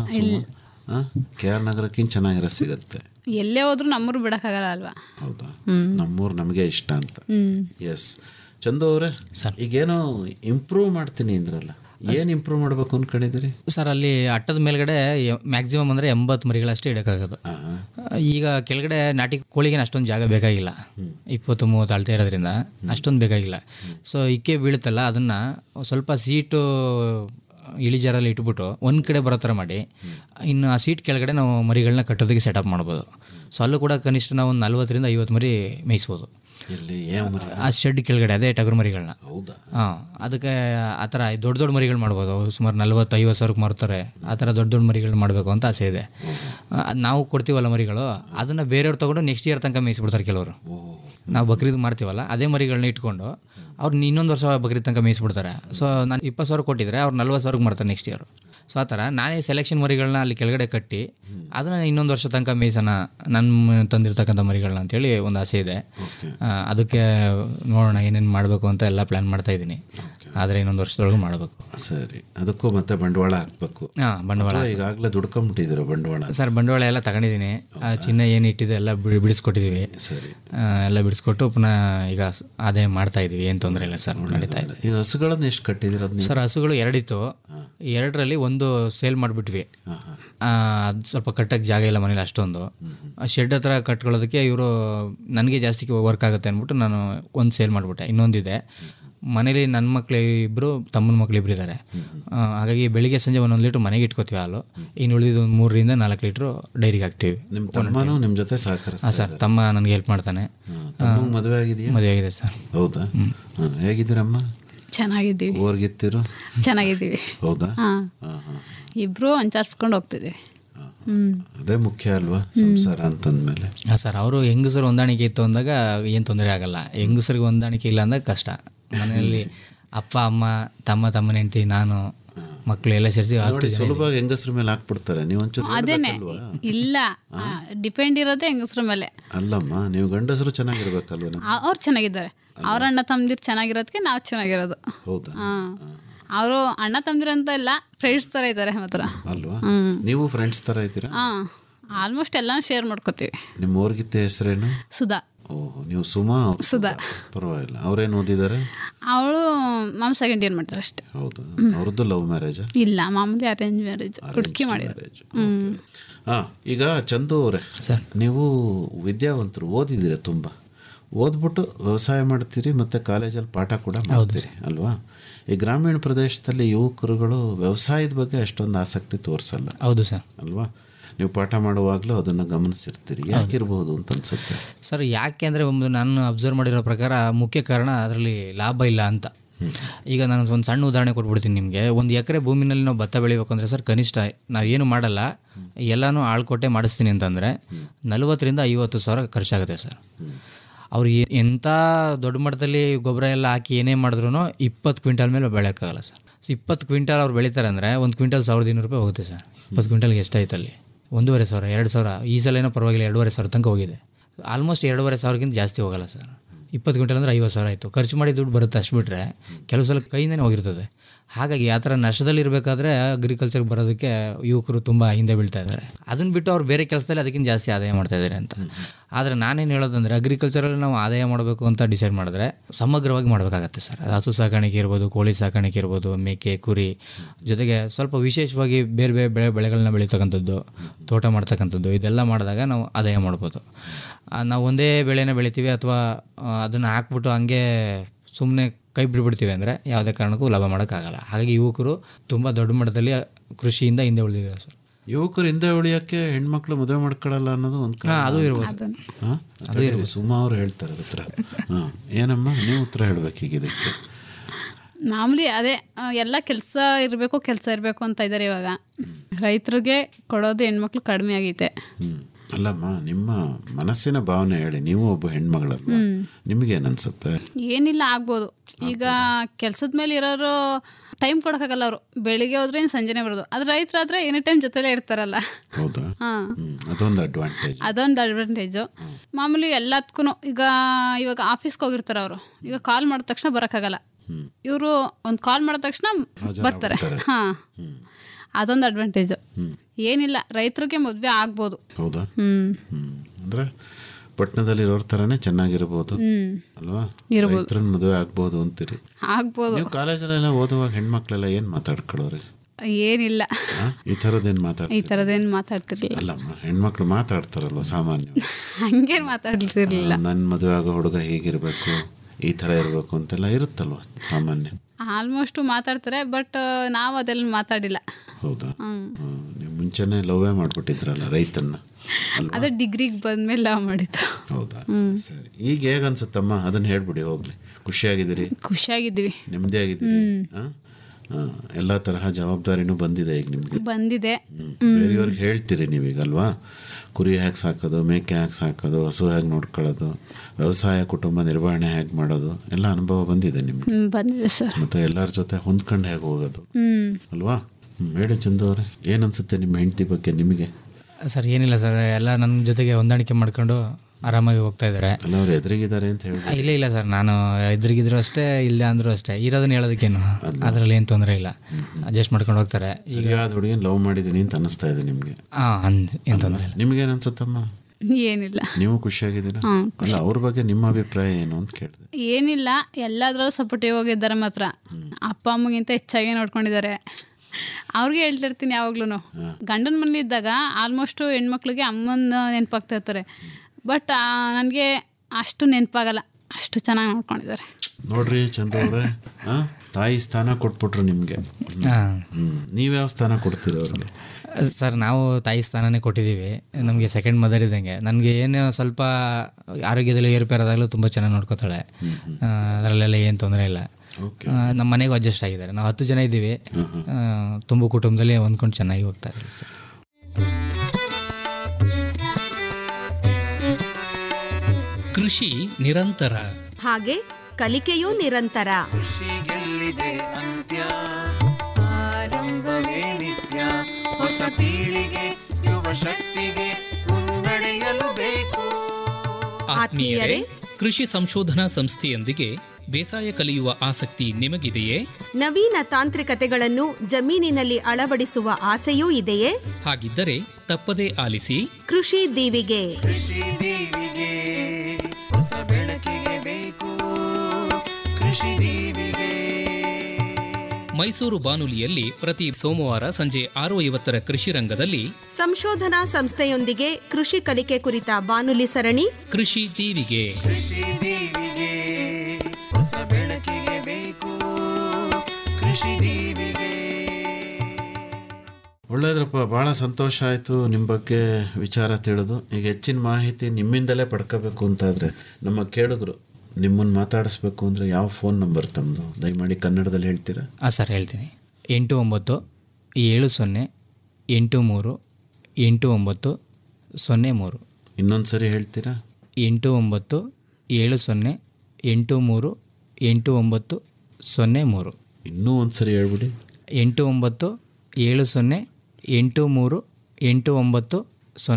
ಕೆ ಆರ್ ನಗರಕ್ಕಿಂತ ಚೆನ್ನಾಗಿರೋ ಸಿಗುತ್ತೆ ಎಲ್ಲೇ ಹೋದ್ರೂ ನಮ್ಮೂರು ಬಿಡಕ್ಕಾಗಲ್ಲ ಅಲ್ವಾ ಹೌದಾ ಹ್ಮ್ ನಮ್ಮೂರು ನಮಗೆ ಇಷ್ಟ ಅಂತ ಹ್ಮ್ ಎಸ್ ಚಂದು ಅವರೇ ಈಗೇನೋ ಇಂಪ್ರೂವ್ ಮಾಡ್ತೀನಿ ಅಂದ್ರಲ್ಲ ಏನು ಇಂಪ್ರೂವ್ ಮಾಡ್ಬೇಕು ಅನ್ಕೊಂಡಿದ್ದೀರಿ ಸರ್ ಅಲ್ಲಿ ಅಟ್ಟದ ಮೇಲ್ಗಡೆ ಮ್ಯಾಕ್ಸಿಮಮ್ ಅಂದರೆ ಎಂಬತ್ತು ಮರಿಗಳಷ್ಟೇ ಇಡೋಕ್ಕಾಗೋದು ಈಗ ಕೆಳಗಡೆ ನಾಟಿ ಕೋಳಿಗೆ ಅಷ್ಟೊಂದು ಜಾಗ ಬೇಕಾಗಿಲ್ಲ ಇಪ್ಪತ್ತು ಮೂವತ್ತು ಅಳ್ತಾ ಇರೋದ್ರಿಂದ ಅಷ್ಟೊಂದು ಬೇಕಾಗಿಲ್ಲ ಸೊ ಇಕ್ಕೆ ಬೀಳುತ್ತಲ್ಲ ಅದನ್ನು ಸ್ವಲ್ಪ ಸೀಟು ಇಳಿಜಾರಲ್ಲಿ ಇಟ್ಬಿಟ್ಟು ಒಂದು ಕಡೆ ಬರೋ ಥರ ಮಾಡಿ ಇನ್ನು ಆ ಸೀಟ್ ಕೆಳಗಡೆ ನಾವು ಮರಿಗಳನ್ನ ಕಟ್ಟೋದಕ್ಕೆ ಸೆಟಪ್ ಮಾಡ್ಬೋದು ಸೊ ಅಲ್ಲೂ ಕೂಡ ಕನಿಷ್ಠ ನಾವು ಒಂದು ನಲ್ವತ್ತರಿಂದ ಐವತ್ತು ಮರಿ ಮೇಯಿಸ್ಬೋದು ಇಲ್ಲಿ ಏನು ಮರಿ ಆ ಶೆಡ್ ಕೆಳಗಡೆ ಅದೇ ಟಗರು ಮರಿಗಳನ್ನ ಹೌದಾ ಹಾಂ ಅದಕ್ಕೆ ಆ ಥರ ದೊಡ್ಡ ದೊಡ್ಡ ಮರಿಗಳು ಮಾಡ್ಬೋದು ಅವು ಸುಮಾರು ನಲ್ವತ್ತು ಐವತ್ತು ಸಾವಿರಕ್ಕೆ ಮಾರ್ತಾರೆ ಆ ಥರ ದೊಡ್ಡ ದೊಡ್ಡ ಮರಿಗಳು ಮಾಡಬೇಕು ಅಂತ ಆಸೆ ಇದೆ ಆ, ನಾವು ಕೊಡ್ತೀವಲ್ಲ ಮರಿಗಳು ಅದನ್ನು ಬೇರೆಯವ್ರು ತೊಗೊಂಡು ನೆಕ್ಸ್ಟ್ ಇಯರ್ ತನಕ ಮೇಯಿಸ್ಬಿಡ್ತಾರೆ ಕೆಲವರು ನಾವು ಬಕ್ರೀದ್ ಮಾಡ್ತೀವಲ್ಲ ಅದೇ ಮರಿಗಳನ್ನ ಇಟ್ಕೊಂಡು ಅವ್ರು ಇನ್ನೊಂದು ವರ್ಷ ಬಕ್ರೀದ್ ತನಕ ಮೇಯಿಸ್ಬಿಡ್ತಾರೆ ಸೊ ನಾನು ಇಪ್ಪತ್ತು ಸಾವಿರ ಕೊಟ್ಟಿದ್ರೆ ಅವ್ರು ನಲ್ವತ್ತು ಸಾವಿರಕ್ಕೆ ಮಾಡ್ತಾರೆ ನೆಕ್ಸ್ಟ್ ಇಯರ್ ಸೊ ಆ ಥರ ನಾನೇ ಸೆಲೆಕ್ಷನ್ ಮರಿಗಳನ್ನ ಅಲ್ಲಿ ಕೆಳಗಡೆ ಕಟ್ಟಿ ಅದನ್ನು ಇನ್ನೊಂದು ವರ್ಷ ತನಕ ಮೇಯ್ಸೋಣ ನನ್ನ ತಂದಿರ್ತಕ್ಕಂಥ ಮರಿಗಳನ್ನ ಅಂತೇಳಿ ಒಂದು ಆಸೆ ಇದೆ ಆ, ಅದಕ್ಕೆ ನೋಡೋಣ ಏನೇನು ಮಾಡಬೇಕು ಅಂತ ಎಲ್ಲ ಪ್ಲ್ಯಾನ್ ಮಾಡ್ತಾ ಇದ್ದೀನಿ ಆದರೆ ಇನ್ನೊಂದು ವರ್ಷದೊಳಗೆ ಮಾಡಬೇಕು ಸರಿ ಅದಕ್ಕೂ ಮತ್ತೆ ಬಂಡವಾಳ ಹಾಕ್ಬೇಕು ಹಾಂ ಬಂಡವಾಳ ಅಥವಾ ಈಗಾಗಲೇ ದುಡ್ಕೊಂಬಿಟ್ಟಿದ್ದೀರ ಬಂಡವಾಳ ಸರ್ ಬಂಡವಾಳ ಎಲ್ಲ ತಗೊಂಡಿದ್ದೀನಿ ಆ ಚಿನ್ನ ಏನು ಇಟ್ಟಿದೆ ಎಲ್ಲ ಬಿಡಿ ಬಿಡಿಸ್ಕೊಟ್ಟಿದ್ದೀವಿ ಸರಿ ಆ, ಎಲ್ಲ ಬಿಡಿಸ್ಕೊಟ್ಟು ಪುನಃ ಈಗ ಸ- ಆದಾಯ ಮಾಡ್ತಾ ಇದೀವಿ ಏನು ತೊಂದರೆ ಇಲ್ಲ ಸರ್ ನಡೀತಾ ಇದೆ ಈಗ ಹಸುಗಳನ್ನ ಎಷ್ಟು ಕಟ್ಟಿದ್ದೀರ ನೀವು ಸರ್ ಹಸುಗಳು ಎರಡಿತ್ತು ಎರಡರಲ್ಲಿ ಒಂದು ಸೇಲ್ ಮಾಡಿಬಿಟ್ವಿ ಅದು ಸ್ವಲ್ಪ ಕಟ್ಟಕ್ಕೆ ಜಾಗ ಇಲ್ಲ ಮನೇಲಿ ಅಷ್ಟೊಂದು ಆ ಶೆಡ್ ಹತ್ರ ಕಟ್ಕೊಳ್ಳೋದಕ್ಕೆ ಇವರು ನನಗೆ ಜಾಸ್ತಿ ವರ್ಕ್ ಆಗುತ್ತೆ ಅಂದ್ಬಿಟ್ಟು ನಾನು ಒಂದು ಸೇಲ್ ಮಾಡಿಬಿಟ್ಟೆ ಇನ್ನೊಂದಿದೆ ಮನೇಲಿ ನನ್ನ ಮಕ್ಳು ಇಬ್ಬರು ತಮ್ಮನ ಮಕ್ಳು ಇಬ್ಬರು ಇದ್ದಾರೆ ಹಾಗಾಗಿ ಬೆಳಿಗ್ಗೆ ಸಂಜೆ ಒಂದೊಂದು ಲೀಟ್ರ್ ಮನೆಗೆ ಇಟ್ಕೋತೀವಿ ಹಾಲು ಇನ್ನು ಉಳಿದಿದ್ದು ಒಂದು ಮೂರರಿಂದ ನಾಲ್ಕು ಲೀಟ್ರು ಡೈರಿಗೆ ಹಾಕ್ತೀವಿ ನಿಮ್ಮ ತಮ್ಮನೂ ನಿಮ್ಮ ಜೊತೆ ಹಾಂ ಸಹಕರಿಸ್ತಾರೆ ಸರ್ ತಮ್ಮ ನನಗೆ ಹೆಲ್ಪ್ ಮಾಡ್ತಾನೆ ತಮ್ಮಂಗೆ ಮದುವೆ ಆಗಿದೆಯಾ ಮದುವೆ ಆಗಿದೆ ಸರ್ ಹೌದಾ ಹಾಂ ಹೇಗಿದ್ದೀರಮ್ಮ ಚೆನ್ನಾಗಿದ್ದೀವಿ ಊರ್ಗಿತ್ತಿರು ಚೆನ್ನಾಗಿದ್ದೀವಿ ಹೌದಾ ಹಾಂ ಹಾಂ ಹಾಂ ಇಬ್ರು ಅಂಚಾರ್ಸ್ಕೊಂಡು ಹೋಗ್ತಿದ್ದೀವಿ ಹ್ಮ್ ಅದೇ ಮುಖ್ಯ ಅಲ್ವಾ ಸಂಸಾರ ಅಂತಂದ್ಮೇಲೆ ಹಾಂ ಸರ್ ಅವರು ಹೆಂಗಸರು ಹೊಂದಾಣಿಕೆ ಇತ್ತು ಅಂದಾಗ ಏನು ತೊಂದರೆ ಆಗಲ್ಲ ಹೆಂಗಸರಿಗೆ ಹೊಂದಾಣಿಕೆ ಇಲ್ಲ ಅಂದಾಗ ಕಷ್ಟ ಮನೆಯಲ್ಲಿ ಅಪ್ಪ ಅಮ್ಮ ತಮ್ಮ ತಮ್ಮನ ಹೆಂಡತಿ ನಾನು ಮಕ್ಕಳು ಎಲ್ಲ ಸೇರಿಸಿ ಹತ್ತು ನೋಡಿ ಜನ ಸುಲಭವಾಗಿ ಹೆಂಗಸ್ರ ಮೇಲೆ ಹಾಕ್ಬಿಡ್ತಾರೆ ನೀವು ಒಂಚೂರು ಅದೇನೆ ಹೇಳ್ಬೇಕಲ್ವಾ? ಇಲ್ಲ ಡಿಪೆಂಡ್ ಇರೋದೇ ಹೆಂಗಸ್ರ ಮೇಲೆ ಅಲ್ಲಮ್ಮ ನೀವು ಗಂಡಸರು ಚೆನ್ನಾಗಿರ್ಬೇಕಲ್ವ ನೀವು? ಅವ್ರು ಚೆನ್ನಾಗಿದ್ದಾರೆ ಅವ್ರ ಅಣ್ಣ ತಮ್ಮದಿರು ಚೆನ್ನಾಗಿರೋದಕ್ಕೆ ನಾವು ಚೆನ್ನಾಗಿರೋದು ಹೌದಾ ಹಾಂ ಅವರು ಅಣ್ಣ ತಮ್ಮದಿರು ಅಂತ ಇಲ್ಲ ಫ್ರೆಂಡ್ಸ್ ಥರ ಇದ್ದಾರೆ ಮಾತ್ರ ಅಲ್ವಾ ಹ್ಮ್. ನೀವು ಫ್ರೆಂಡ್ಸ್ ತರ ಇದ್ದೀರಾ ಹಾಂ ಆಲ್ಮೋಸ್ಟ್ ಎಲ್ಲ ಶೇರ್ ಮಾಡ್ಕೋತೀವಿ ನಿಮ್ಮ ಊರ್ಗಿತ್ತೆ ಹೆಸರೇನು ಸುಧಾ ಓಹ್ ನೀವು ಸುಮಾ ಅವ್ರು ಸುಧಾ ಪರವಾಗಿಲ್ಲ ಅವ್ರೇನು ಓದಿದ್ದಾರೆ ಅವಳು ಮಾಮ್ ಸೆಕೆಂಡ್ ಇಯರ್ ಮಾಡ್ತಾರೆ ಅಷ್ಟೇ ಹೌದಾ ಅವ್ರದ್ದು ಲವ್ ಮ್ಯಾರೇಜ್ ಇಲ್ಲ ಮಾಮೂಲಿ ಅರೇಂಜ್ ಮ್ಯಾರೇಜ್ ಹುಡುಕಿ ಮಾಡಿದ್ರು ಹ್ಮ್ ಹಾ ಈಗ ಚಂದು ಅವರೇ ನೀವು ವಿದ್ಯಾವಂತರು ಓದಿದ್ದೀರ ತುಂಬ ಓದ್ಬಿಟ್ಟು ವ್ಯವಸಾಯ ಮಾಡ್ತೀರಿ ಮತ್ತೆ ಕಾಲೇಜಲ್ಲಿ ಪಾಠ ಕೂಡ ಮಾಡ್ತೀರಿ ಅಲ್ವಾ ಈ ಗ್ರಾಮೀಣ ಪ್ರದೇಶದಲ್ಲಿ ಯುವಕರುಗಳು ವ್ಯವಸಾಯದ ಬಗ್ಗೆ ಅಷ್ಟೊಂದು ಆಸಕ್ತಿ ತೋರಿಸಲ್ಲ ಹೌದು ಸರ್ ಅಲ್ವಾ ನೀವು ಪಾಠ ಮಾಡುವಾಗಲೂ ಅದನ್ನು ಗಮನಿಸಿರ್ತೀರಿ ಯಾಕಿರ್ಬೋದು ಅಂತ ಅನ್ಸುತ್ತೆ ಸರ್ ಯಾಕೆ ಅಂದರೆ ಒಂದು ನಾನು ಅಬ್ಸರ್ವ್ ಮಾಡಿರೋ ಪ್ರಕಾರ ಮುಖ್ಯ ಕಾರಣ ಅದರಲ್ಲಿ ಲಾಭ ಇಲ್ಲ ಅಂತ ಈಗ ನಾನು ಒಂದು ಸಣ್ಣ ಉದಾಹರಣೆ ಕೊಟ್ಬಿಡ್ತೀನಿ ನಿಮಗೆ ಒಂದು ಎಕರೆ ಭೂಮಿನಲ್ಲಿ ನಾವು ಭತ್ತ ಬೆಳಿಬೇಕು ಅಂದರೆ ಸರ್ ಕನಿಷ್ಠ ನಾವೇನು ಮಾಡಲ್ಲ ಎಲ್ಲನೂ ಆಳ್ಕೊಟ್ಟೆ ಮಾಡಿಸ್ತೀನಿ ಅಂತಂದರೆ ನಲವತ್ತರಿಂದ ಐವತ್ತು ಸಾವಿರ ಖರ್ಚಾಗುತ್ತೆ ಸರ್ ಅವ್ರು ಎ- ಎಂಥ ದೊಡ್ಡ ಮಟ್ಟದಲ್ಲಿ ಗೊಬ್ಬರ ಎಲ್ಲ ಹಾಕಿ ಏನೇ ಮಾಡಿದ್ರು ಇಪ್ಪತ್ತು ಕ್ವಿಂಟಲ್ ಮೇಲೆ ಬೆಳೆಯೋಕ್ಕಾಗಲ್ಲ ಸರ್ ಸೊ ಇಪ್ಪತ್ತು ಕ್ವಿಂಟಲ್ ಅವ್ರು ಬೆಳೀತಾರೆ ಅಂದರೆ ಒಂದು ಕ್ವಿಂಟಲ್ ಸಾವಿರದ ಇನ್ನೂರು ರೂಪಾಯಿ ಹೋಗುತ್ತೆ ಸರ್ ಇಪ್ಪತ್ತು ಕ್ವಿಂಟಲ್ಗೆ ಎಷ್ಟಾಯ್ತು ಅಲ್ಲಿ ಒಂದೂವರೆ ಸಾವಿರ ಎರಡು ಸಾವಿರ ಈ ಸಲ ಏನೋ ಪರವಾಗಿಲ್ಲ ಎರಡೂವರೆ ಸಾವಿರ ತನಕ ಹೋಗಿದೆ ಆಲ್ಮೋಸ್ಟ್ ಎರಡೂವರೆ ಸಾವಿರಕ್ಕಿಂತ ಜಾಸ್ತಿ ಹೋಗಲ್ಲ ಸರ್ ಇಪ್ಪತ್ತು ಕ್ವಿಂಟಲ್ ಅಂದರೆ ಐವತ್ತು ಸಾವಿರ ಆಯಿತು ಖರ್ಚು ಮಾಡಿ ದುಡ್ಡು ಬರುತ್ತೆ ಅಷ್ಟು ಬಿಟ್ಟರೆ ಕೆಲವು ಸಲ ಕೈಯಿಂದನೇ ಹೋಗಿರ್ತದೆ ಹಾಗಾಗಿ ಆ ಥರ ನಷ್ಟದಲ್ಲಿರಬೇಕಾದ್ರೆ ಅಗ್ರಿಕಲ್ಚರ್ಗೆ ಬರೋದಕ್ಕೆ ಯುವಕರು ತುಂಬ ಹಿಂದೆ ಬೀಳ್ತಾ ಇದ್ದಾರೆ ಅದನ್ನು ಬಿಟ್ಟು ಅವ್ರು ಬೇರೆ ಕೆಲಸದಲ್ಲಿ ಅದಕ್ಕಿಂತ ಜಾಸ್ತಿ ಆದಾಯ ಮಾಡ್ತಾ ಇದ್ದಾರೆ ಅಂತ ಆದರೆ ನಾನೇನು ಹೇಳೋದಂದರೆ ಅಗ್ರಿಕಲ್ಚರಲ್ಲಿ ನಾವು ಆದಾಯ ಮಾಡಬೇಕು ಅಂತ ಡಿಸೈಡ್ ಮಾಡಿದ್ರೆ ಸಮಗ್ರವಾಗಿ ಮಾಡಬೇಕಾಗತ್ತೆ ಸರ್ ಅದು ಹಸು ಸಾಕಾಣಿಕೆ ಇರ್ಬೋದು ಕೋಳಿ ಸಾಕಾಣಿಕೆ ಇರ್ಬೋದು ಮೇಕೆ ಕುರಿ ಜೊತೆಗೆ ಸ್ವಲ್ಪ ವಿಶೇಷವಾಗಿ ಬೇರೆ ಬೇರೆ ಬೆಳೆ ಬೆಳೆಗಳನ್ನ ಬೆಳೀತಕ್ಕಂಥದ್ದು ತೋಟ ಮಾಡ್ತಕ್ಕಂಥದ್ದು ಇದೆಲ್ಲ ಮಾಡಿದಾಗ ನಾವು ಆದಾಯ ಮಾಡ್ಬೋದು ಆ, ನಾವು ಒಂದೇ ಬೆಳೆನ ಬೆಳಿತೀವಿ ಅಥವಾ ಅದನ್ನು ಹಾಕ್ಬಿಟ್ಟು ಹಂಗೆ ಸುಮ್ಮನೆ ಕೈ ಬಿಟ್ಬಿಡ್ತೀವಿ ಅಂದರೆ ಯಾವುದೇ ಕಾರಣಕ್ಕೂ ಲಾಭ ಮಾಡೋಕ್ಕಾಗಲ್ಲ ಹಾಗಾಗಿ ಯುವಕರು ತುಂಬ ದೊಡ್ಡ ಮಟ್ಟದಲ್ಲಿ ಕೃಷಿಯಿಂದ ಹಿಂದೆ ಉಳಿದಿದ್ದಾರೆ ಸರ್ ಯುವಕರು ಹಿಂದೆ ಉಳಿಯೋಕ್ಕೆ ಹೆಣ್ಮಕ್ಳು ಮದುವೆ ಮಾಡ್ಕೊಳ್ಳಲ್ಲ ಅನ್ನೋದು ಒಂದು ಹಾ, ಅದು ಇರ್ಬೋದು. ಹಾಂ ಅದು ಇರ್ಬೋದು ಸುಮಾ ಅವ್ರು ಹೇಳ್ತಾರೆ ಉತ್ತರ ಹಾಂ ಏನಮ್ಮ ನೀವು ಉತ್ತರ ಹೇಳ್ಬೇಕು ಈಗ ಇದಕ್ಕೆ ಮಾಮೂಲಿ ಅದೇ ಆ, ಎಲ್ಲ ಕೆಲಸ ಇರಬೇಕು ಕೆಲಸ ಇರಬೇಕು ಅಂತ ಇದ್ದಾರೆ ಇವಾಗ ರೈತರಿಗೆ ಕೊಡೋದು ಹೆಣ್ಮಕ್ಳು ಕಡಿಮೆ ಆಗೈತೆ ಹ್ಮ್ ಅಲ್ಲಮ್ಮ ನಿಮ್ಮ ಮನಸ್ಸಿನ ಭಾವನೆ ಹೇಳಿ ನೀವು ಒಬ್ಬ ಹೆಣ್ಮಗಳಲ್ವ ಹ್ಮ್. ನಿಮಗೇನು ಅನ್ಸುತ್ತೆ ಏನಿಲ್ಲ ಆಗ್ಬೋದು ಈಗ ಕೆಲಸದ ಮೇಲೆ ಇರೋರು ಟೈಮ್ ಕೊಡೋಕ್ಕಾಗಲ್ಲ ಅವರು ಬೆಳಿಗ್ಗೆ ಹೋದ್ರೆ ಇನ್ನು ಸಂಜೆನೆ ಬರೋದು ಅದು ರೈತರಾದ್ರೆ ಎನಿ ಟೈಮ್ ಜೊತೆಲೇ ಇರ್ತಾರಲ್ಲ ಹೌದಾ ಹಾಂ ಹ್ಮ್ ಅದೊಂದು ಅಡ್ವಾಂಟೇಜ್ ಅದೊಂದು ಅಡ್ವಾಂಟೇಜು ಮಾಮೂಲಿ ಎಲ್ಲದಕ್ಕೂ ಈಗ ಇವಾಗ ಆಫೀಸ್ಗೆ ಹೋಗಿರ್ತಾರೆ ಅವರು ಈಗ ಕಾಲ್ ಮಾಡಿದ ತಕ್ಷಣ ಬರೋಕ್ಕಾಗಲ್ಲ ಇವರು ಒಂದು ಕಾಲ್ ಮಾಡಿದ ತಕ್ಷಣ ಬರ್ತಾರೆ ಹಾಂ ಅದೊಂದು ಅಡ್ವಾಂಟೇಜು ಏನಿಲ್ಲ ರೈತರಿಗೆ ಮದುವೆ ಆಗ್ಬೋದು ಹೌದಾ ಹ್ಮ್ ಹ್ಮ್ ಅಂದ್ರೆ ಪಟ್ಟಣದಲ್ಲಿರೋರ್ ಥರನೇ ಚೆನ್ನಾಗಿರ್ಬೋದು ಹ್ಮ್ ಅಲ್ವಾ ಇರ್ಬೋದು. ರೈತರನ್ನ ಮದುವೆ ಆಗ್ಬೋದು ಅಂತೀರಿ ಆಗ್ಬೋದು ನೀವು ಕಾಲೇಜಲ್ಲೆಲ್ಲ ಓದುವಾಗ ಹೆಣ್ಮಕ್ಳೆಲ್ಲ ಏನು ಮಾತಾಡ್ಕೊಳ್ಳೋರಿ ಏನಿಲ್ಲ ಆ? ಈ ಥರದ್ದೇನು ಈ ಮಾತಾಡ್ತಾರೆ ಥರದ್ದೇನು ಮಾತಾಡ್ತಿರ್ಲಿಲ್ಲ ಅಲ್ಲಮ್ಮ ಹೆಣ್ಮಕ್ಳು ಮಾತಾಡ್ತಾರಲ್ವ ಸಾಮಾನ್ಯ ಹಂಗೇನು ಮಾತಾಡ್ತಿರ್ಲಿಲ್ಲ ನನ್ನ ಮದುವೆ ಆಗೋ ಹುಡುಗ ಹೀಗಿರ್ಬೇಕು ಈ ಥರ ಇರಬೇಕು ಅಂತೆಲ್ಲ ಇರುತ್ತಲ್ವ ಸಾಮಾನ್ಯ ಆಲ್ಮೋಸ್ಟ್ ಮಾತಾಡ್ತಾರೆ ಬಟ್ ನಾವು ಅದೆಲ್ಲ ಮಾತಾಡಿಲ್ಲ ಹೌದಾ ಹ್ಮ್ ಹ್ಮ್. ನೀವು ಮುಂಚೆನೆ ಲವ್ವೇ ಮಾಡ್ಬಿಟ್ಟಿದ್ರಲ್ಲ ರೈತನ್ನ ಅಲ್ವಾ ಅದೇ ಡಿಗ್ರಿಗೆ ಬಂದ್ಮೇಲೆ ಲವ್ ಮಾಡಿದ್ದು ಹೌದಾ ಹ್ಮ್ ಸರಿ ಈಗ ಹೇಗೆ ಅನ್ಸುತ್ತಮ್ಮ ಅದನ್ನ ಹೇಳ್ಬಿಡಿ ಹೋಗ್ಲಿ ಖುಷಿಯಾಗಿದ್ದೀರಿ ಖುಷಿಯಾಗಿದ್ವಿ ನೆಮ್ಮದಿಯಾಗಿದ್ದೀರಿ ಆ? ಆ, ಎಲ್ಲ ತರಹ ಜವಾಬ್ದಾರಿನೂ ಬಂದಿದೆ ಈಗ ನಿಮ್ಗೆ ಬಂದಿದೆ ಬೇರೆಯವ್ರಿಗೆ ಹೇಳ್ತೀರಿ ನೀವೀಗ ಅಲ್ವಾ ಕುರಿ ಹೇಗೆ ಸಾಕೋದು ಮೇಕೆ ಹೇಗೆ ಸಾಕೋದು ಹಸು ಹೇಗೆ ನೋಡ್ಕೊಳ್ಳೋದು ವ್ಯವಸಾಯ ಕುಟುಂಬ ನಿರ್ವಹಣೆ ಹೇಗೆ ಮಾಡೋದು ಎಲ್ಲ ಅನುಭವ ಬಂದಿದೆ ನಿಮ್ಗೆ ಹ್ಮ್, ಬಂದಿದೆ ಸರ್ ಮತ್ತೆ ಎಲ್ಲರ ಜೊತೆ ಹೊಂದ್ಕೊಂಡು ಹೇಗೆ ಹೋಗೋದು ಹ್ಮ್ ಅಲ್ವಾ ಹ್ಮ್, ಹೇಳಿ ಚಂದು ಅವರೇ ಏನನ್ಸುತ್ತೆ ನಿಮ್ಮ ಹೆಂಡತಿ ಬಗ್ಗೆ ನಿಮಗೆ ಸರ್ ಏನಿಲ್ಲ ಸರ್ ಎಲ್ಲ ನನ್ನ ಜೊತೆಗೆ ಹೊಂದಾಣಿಕೆ ಮಾಡ್ಕೊಂಡು ಆರಾಮಾಗಿ ಹೋಗ್ತಾ ಇದ್ದಾರೆ ಅಲ್ಲ ಅವ್ರು ಎದುರಿಗಿದ್ದಾರೆ ಅಂತ ಹೇಳಿ ಇಲ್ಲ ಇಲ್ಲ ಸರ್ ನಾನು ಎದುರಿಗಿದ್ರು ಅಷ್ಟೇ ಇಲ್ಲ ಅಂದ್ರೂ ಅಷ್ಟೇ ಇರೋದನ್ನ ಹೇಳೋದಕ್ಕೇನು ಅದರಲ್ಲಿ ಏನು ತೊಂದರೆ ಇಲ್ಲ ಅಡ್ಜಸ್ಟ್ ಮಾಡ್ಕೊಂಡು ಹೋಗ್ತಾರೆ ಈಗ ಸರಿಯಾದ ಹುಡುಗಿನ ಲವ್ ಮಾಡಿದ್ದೀನಿ ಅಂತ ಅನಿಸ್ತಾ ಇದೆ ನಿಮಗೆ ಹಾಂ ಏನು ತೊಂದರೆ ಇಲ್ಲ ನಿಮಗೇನು ಅನ್ಸುತ್ತಮ್ಮ ಏನಿಲ್ಲ ನೀವು ಖುಷಿಯಾಗಿದ್ದೀರಾ ಹ್ಮ್, ಅಲ್ಲ ಅವ್ರ ಬಗ್ಗೆ ನಿಮ್ಮ ಅಭಿಪ್ರಾಯ ಏನು ಅಂತ ಕೇಳಿದೆ ಏನಿಲ್ಲ ಎಲ್ಲದ್ರಲ್ಲೂ ಸಪೋರ್ಟಿವ್ ಆಗಿದ್ದಾರೆ ಮಾತ್ರ ಅಪ್ಪ ಅಮ್ಮಗಿಂತ ಹೆಚ್ಚಾಗಿ ನೋಡ್ಕೊಂಡಿದ್ದಾರೆ ಅವ್ರಿಗೆ ಹೇಳ್ತಿರ್ತೀನಿ ಯಾವಾಗ್ಲೂ ಗಂಡನ ಮನೇಲಿ ಇದ್ದಾಗ ಆಲ್ಮೋಸ್ಟ್ ಹೆಣ್ಮಕ್ಳಿಗೆ ಅಮ್ಮನ ನೆನಪಾಗ್ತಾ ಇರ್ತಾರೆ ಬಟ್ ನನಗೆ ಅಷ್ಟು ನೆನಪಾಗಲ್ಲ ಅಷ್ಟು ಚೆನ್ನಾಗಿ ನೋಡ್ಕೊಂಡಿದ್ದಾರೆ ನೋಡ್ರಿ ಚಂದ್ರ ಅವರೇ ತಾಯಿ ಸ್ಥಾನ ಕೊಟ್ಬಿಟ್ರು ನಿಮಗೆ ಹಾಂ ಹ್ಮ್ ನೀವ್ಯಾವ ಸ್ಥಾನ ಕೊಡ್ತೀರ ಅವ್ರಿಗೆ ಸರ್ ನಾವು ತಾಯಿ ಸ್ಥಾನನೇ ಕೊಟ್ಟಿದ್ದೀವಿ ನಮಗೆ ಸೆಕೆಂಡ್ ಮದರ್ ಇದ್ದಂಗೆ ನನಗೆ ಏನು ಸ್ವಲ್ಪ ಆರೋಗ್ಯದಲ್ಲಿ ಏರುಪೇರಾದಾಗಲೂ ತುಂಬ ಚೆನ್ನಾಗಿ ನೋಡ್ಕೋತಾಳೆ ಆ, ಅದರಲ್ಲೆಲ್ಲ ಏನು ತೊಂದರೆ ಇಲ್ಲ ಆ, ನಮ್ಮ ಮನೆಗೂ ಅಡ್ಜಸ್ಟ್ ಆಗಿದ್ದಾರೆ ನಾವು ಹತ್ತು ಜನ ಇದ್ದೀವಿ ಆ, ತುಂಬ ಕುಟುಂಬದಲ್ಲಿ ಹೊಂದ್ಕೊಂಡು ಚೆನ್ನಾಗಿ ಹೋಗ್ತಾ ಇದ್ದೀವಿ ಸರ್ ಕೃಷಿ ನಿರಂತರ ಹಾಗೆ ಕಲಿಕೆಯೂ ನಿರಂತರ ಕೃಷಿಗೆಲ್ಲಿದೆ ಅಂತ್ಯ ಆರಂಭವೇ ನಿತ್ಯ ಹೊಸ ಪೀಳಿಗೆ ಯುವ ಶಕ್ತಿಗೆ ಮುನ್ನಡೆಯಲು ಬೇಕು ಆತ್ಮೀಯರೇ ಕೃಷಿ ಸಂಶೋಧನಾ ಸಂಸ್ಥೆಯೊಂದಿಗೆ ಬೇಸಾಯ ಕಲಿಯುವ ಆಸಕ್ತಿ ನಿಮಗಿದೆಯೇ ನವೀನ ತಾಂತ್ರಿಕತೆಗಳನ್ನು ಜಮೀನಿನಲ್ಲಿ ಅಳವಡಿಸುವ ಆಸೆಯೂ ಇದೆಯೇ ಹಾಗಿದ್ದರೆ ತಪ್ಪದೇ ಆಲಿಸಿ ಕೃಷಿ ದೀವಿಗೆ ಕೃಷಿ ದೀವಿಗೆ ಹೊಸ ಬೆಳಕಿಗೆ ಬೇಕು ಕೃಷಿ ದೀವಿಗೆ ಮೈಸೂರು ಬಾನುಲಿಯಲ್ಲಿ ಪ್ರತಿ ಸೋಮವಾರ ಸಂಜೆ ಆರು ಐವತ್ತರ ಕೃಷಿ ರಂಗದಲ್ಲಿ ಸಂಶೋಧನಾ ಸಂಸ್ಥೆಯೊಂದಿಗೆ ಕೃಷಿ ಕಲಿಕೆ ಕುರಿತ ಬಾನುಲಿ ಸರಣಿ ಕೃಷಿ ದೀವಿಗೆ ಕೃಷಿ ದೀವಿಗೆ ಹೊಸ ಬೆಳಕಿಗೆ ಬೇಕು ಕೃಷಿ ದೀವಿಗೆ ಒಳ್ಳೇದ್ರಪ್ಪ ಭಾಳ ಸಂತೋಷ ಆಯಿತು ನಿಮ್ಮ ಬಗ್ಗೆ ವಿಚಾರ ತಿಳಿದು ಈಗ ಹೆಚ್ಚಿನ ಮಾಹಿತಿ ನಿಮ್ಮಿಂದಲೇ ಪಡ್ಕೋಬೇಕು ಅಂತಾದರೆ ನಮ್ಮ ಕೇಳುಗರು ನಿಮ್ಮನ್ನು ಮಾತಾಡಿಸ್ಬೇಕು ಅಂದರೆ ಯಾವ ಫೋನ್ ನಂಬರ್ ತಮ್ಮದು ದಯಮಾಡಿ ಕನ್ನಡದಲ್ಲಿ ಹೇಳ್ತೀರಾ ಹಾಂ ಸರ್ ಹೇಳ್ತೀನಿ ಎಂಟು ಒಂಬತ್ತು ಏಳು ಸೊನ್ನೆ ಎಂಟು ಮೂರು ಎಂಟು ಒಂಬತ್ತು ಸೊನ್ನೆ ಮೂರು ಇನ್ನೊಂದು ಸರಿ ಹೇಳ್ತೀರಾ ಎಂಟು ಒಂಬತ್ತು ಏಳು ಸೊನ್ನೆ ಎಂಟು ಮೂರು ಎಂಟು ಒಂಬತ್ತು ಸೊನ್ನೆ ಮೂರು ಇನ್ನೂ ಒಂದು ಸರಿ ಹೇಳ್ಬಿಡಿ ಎಂಟು ಒಂಬತ್ತು ಏಳು ಸೊನ್ನೆ ಎಂಟು ಮೂರು ಎಂಟು ಒಂಬತ್ತು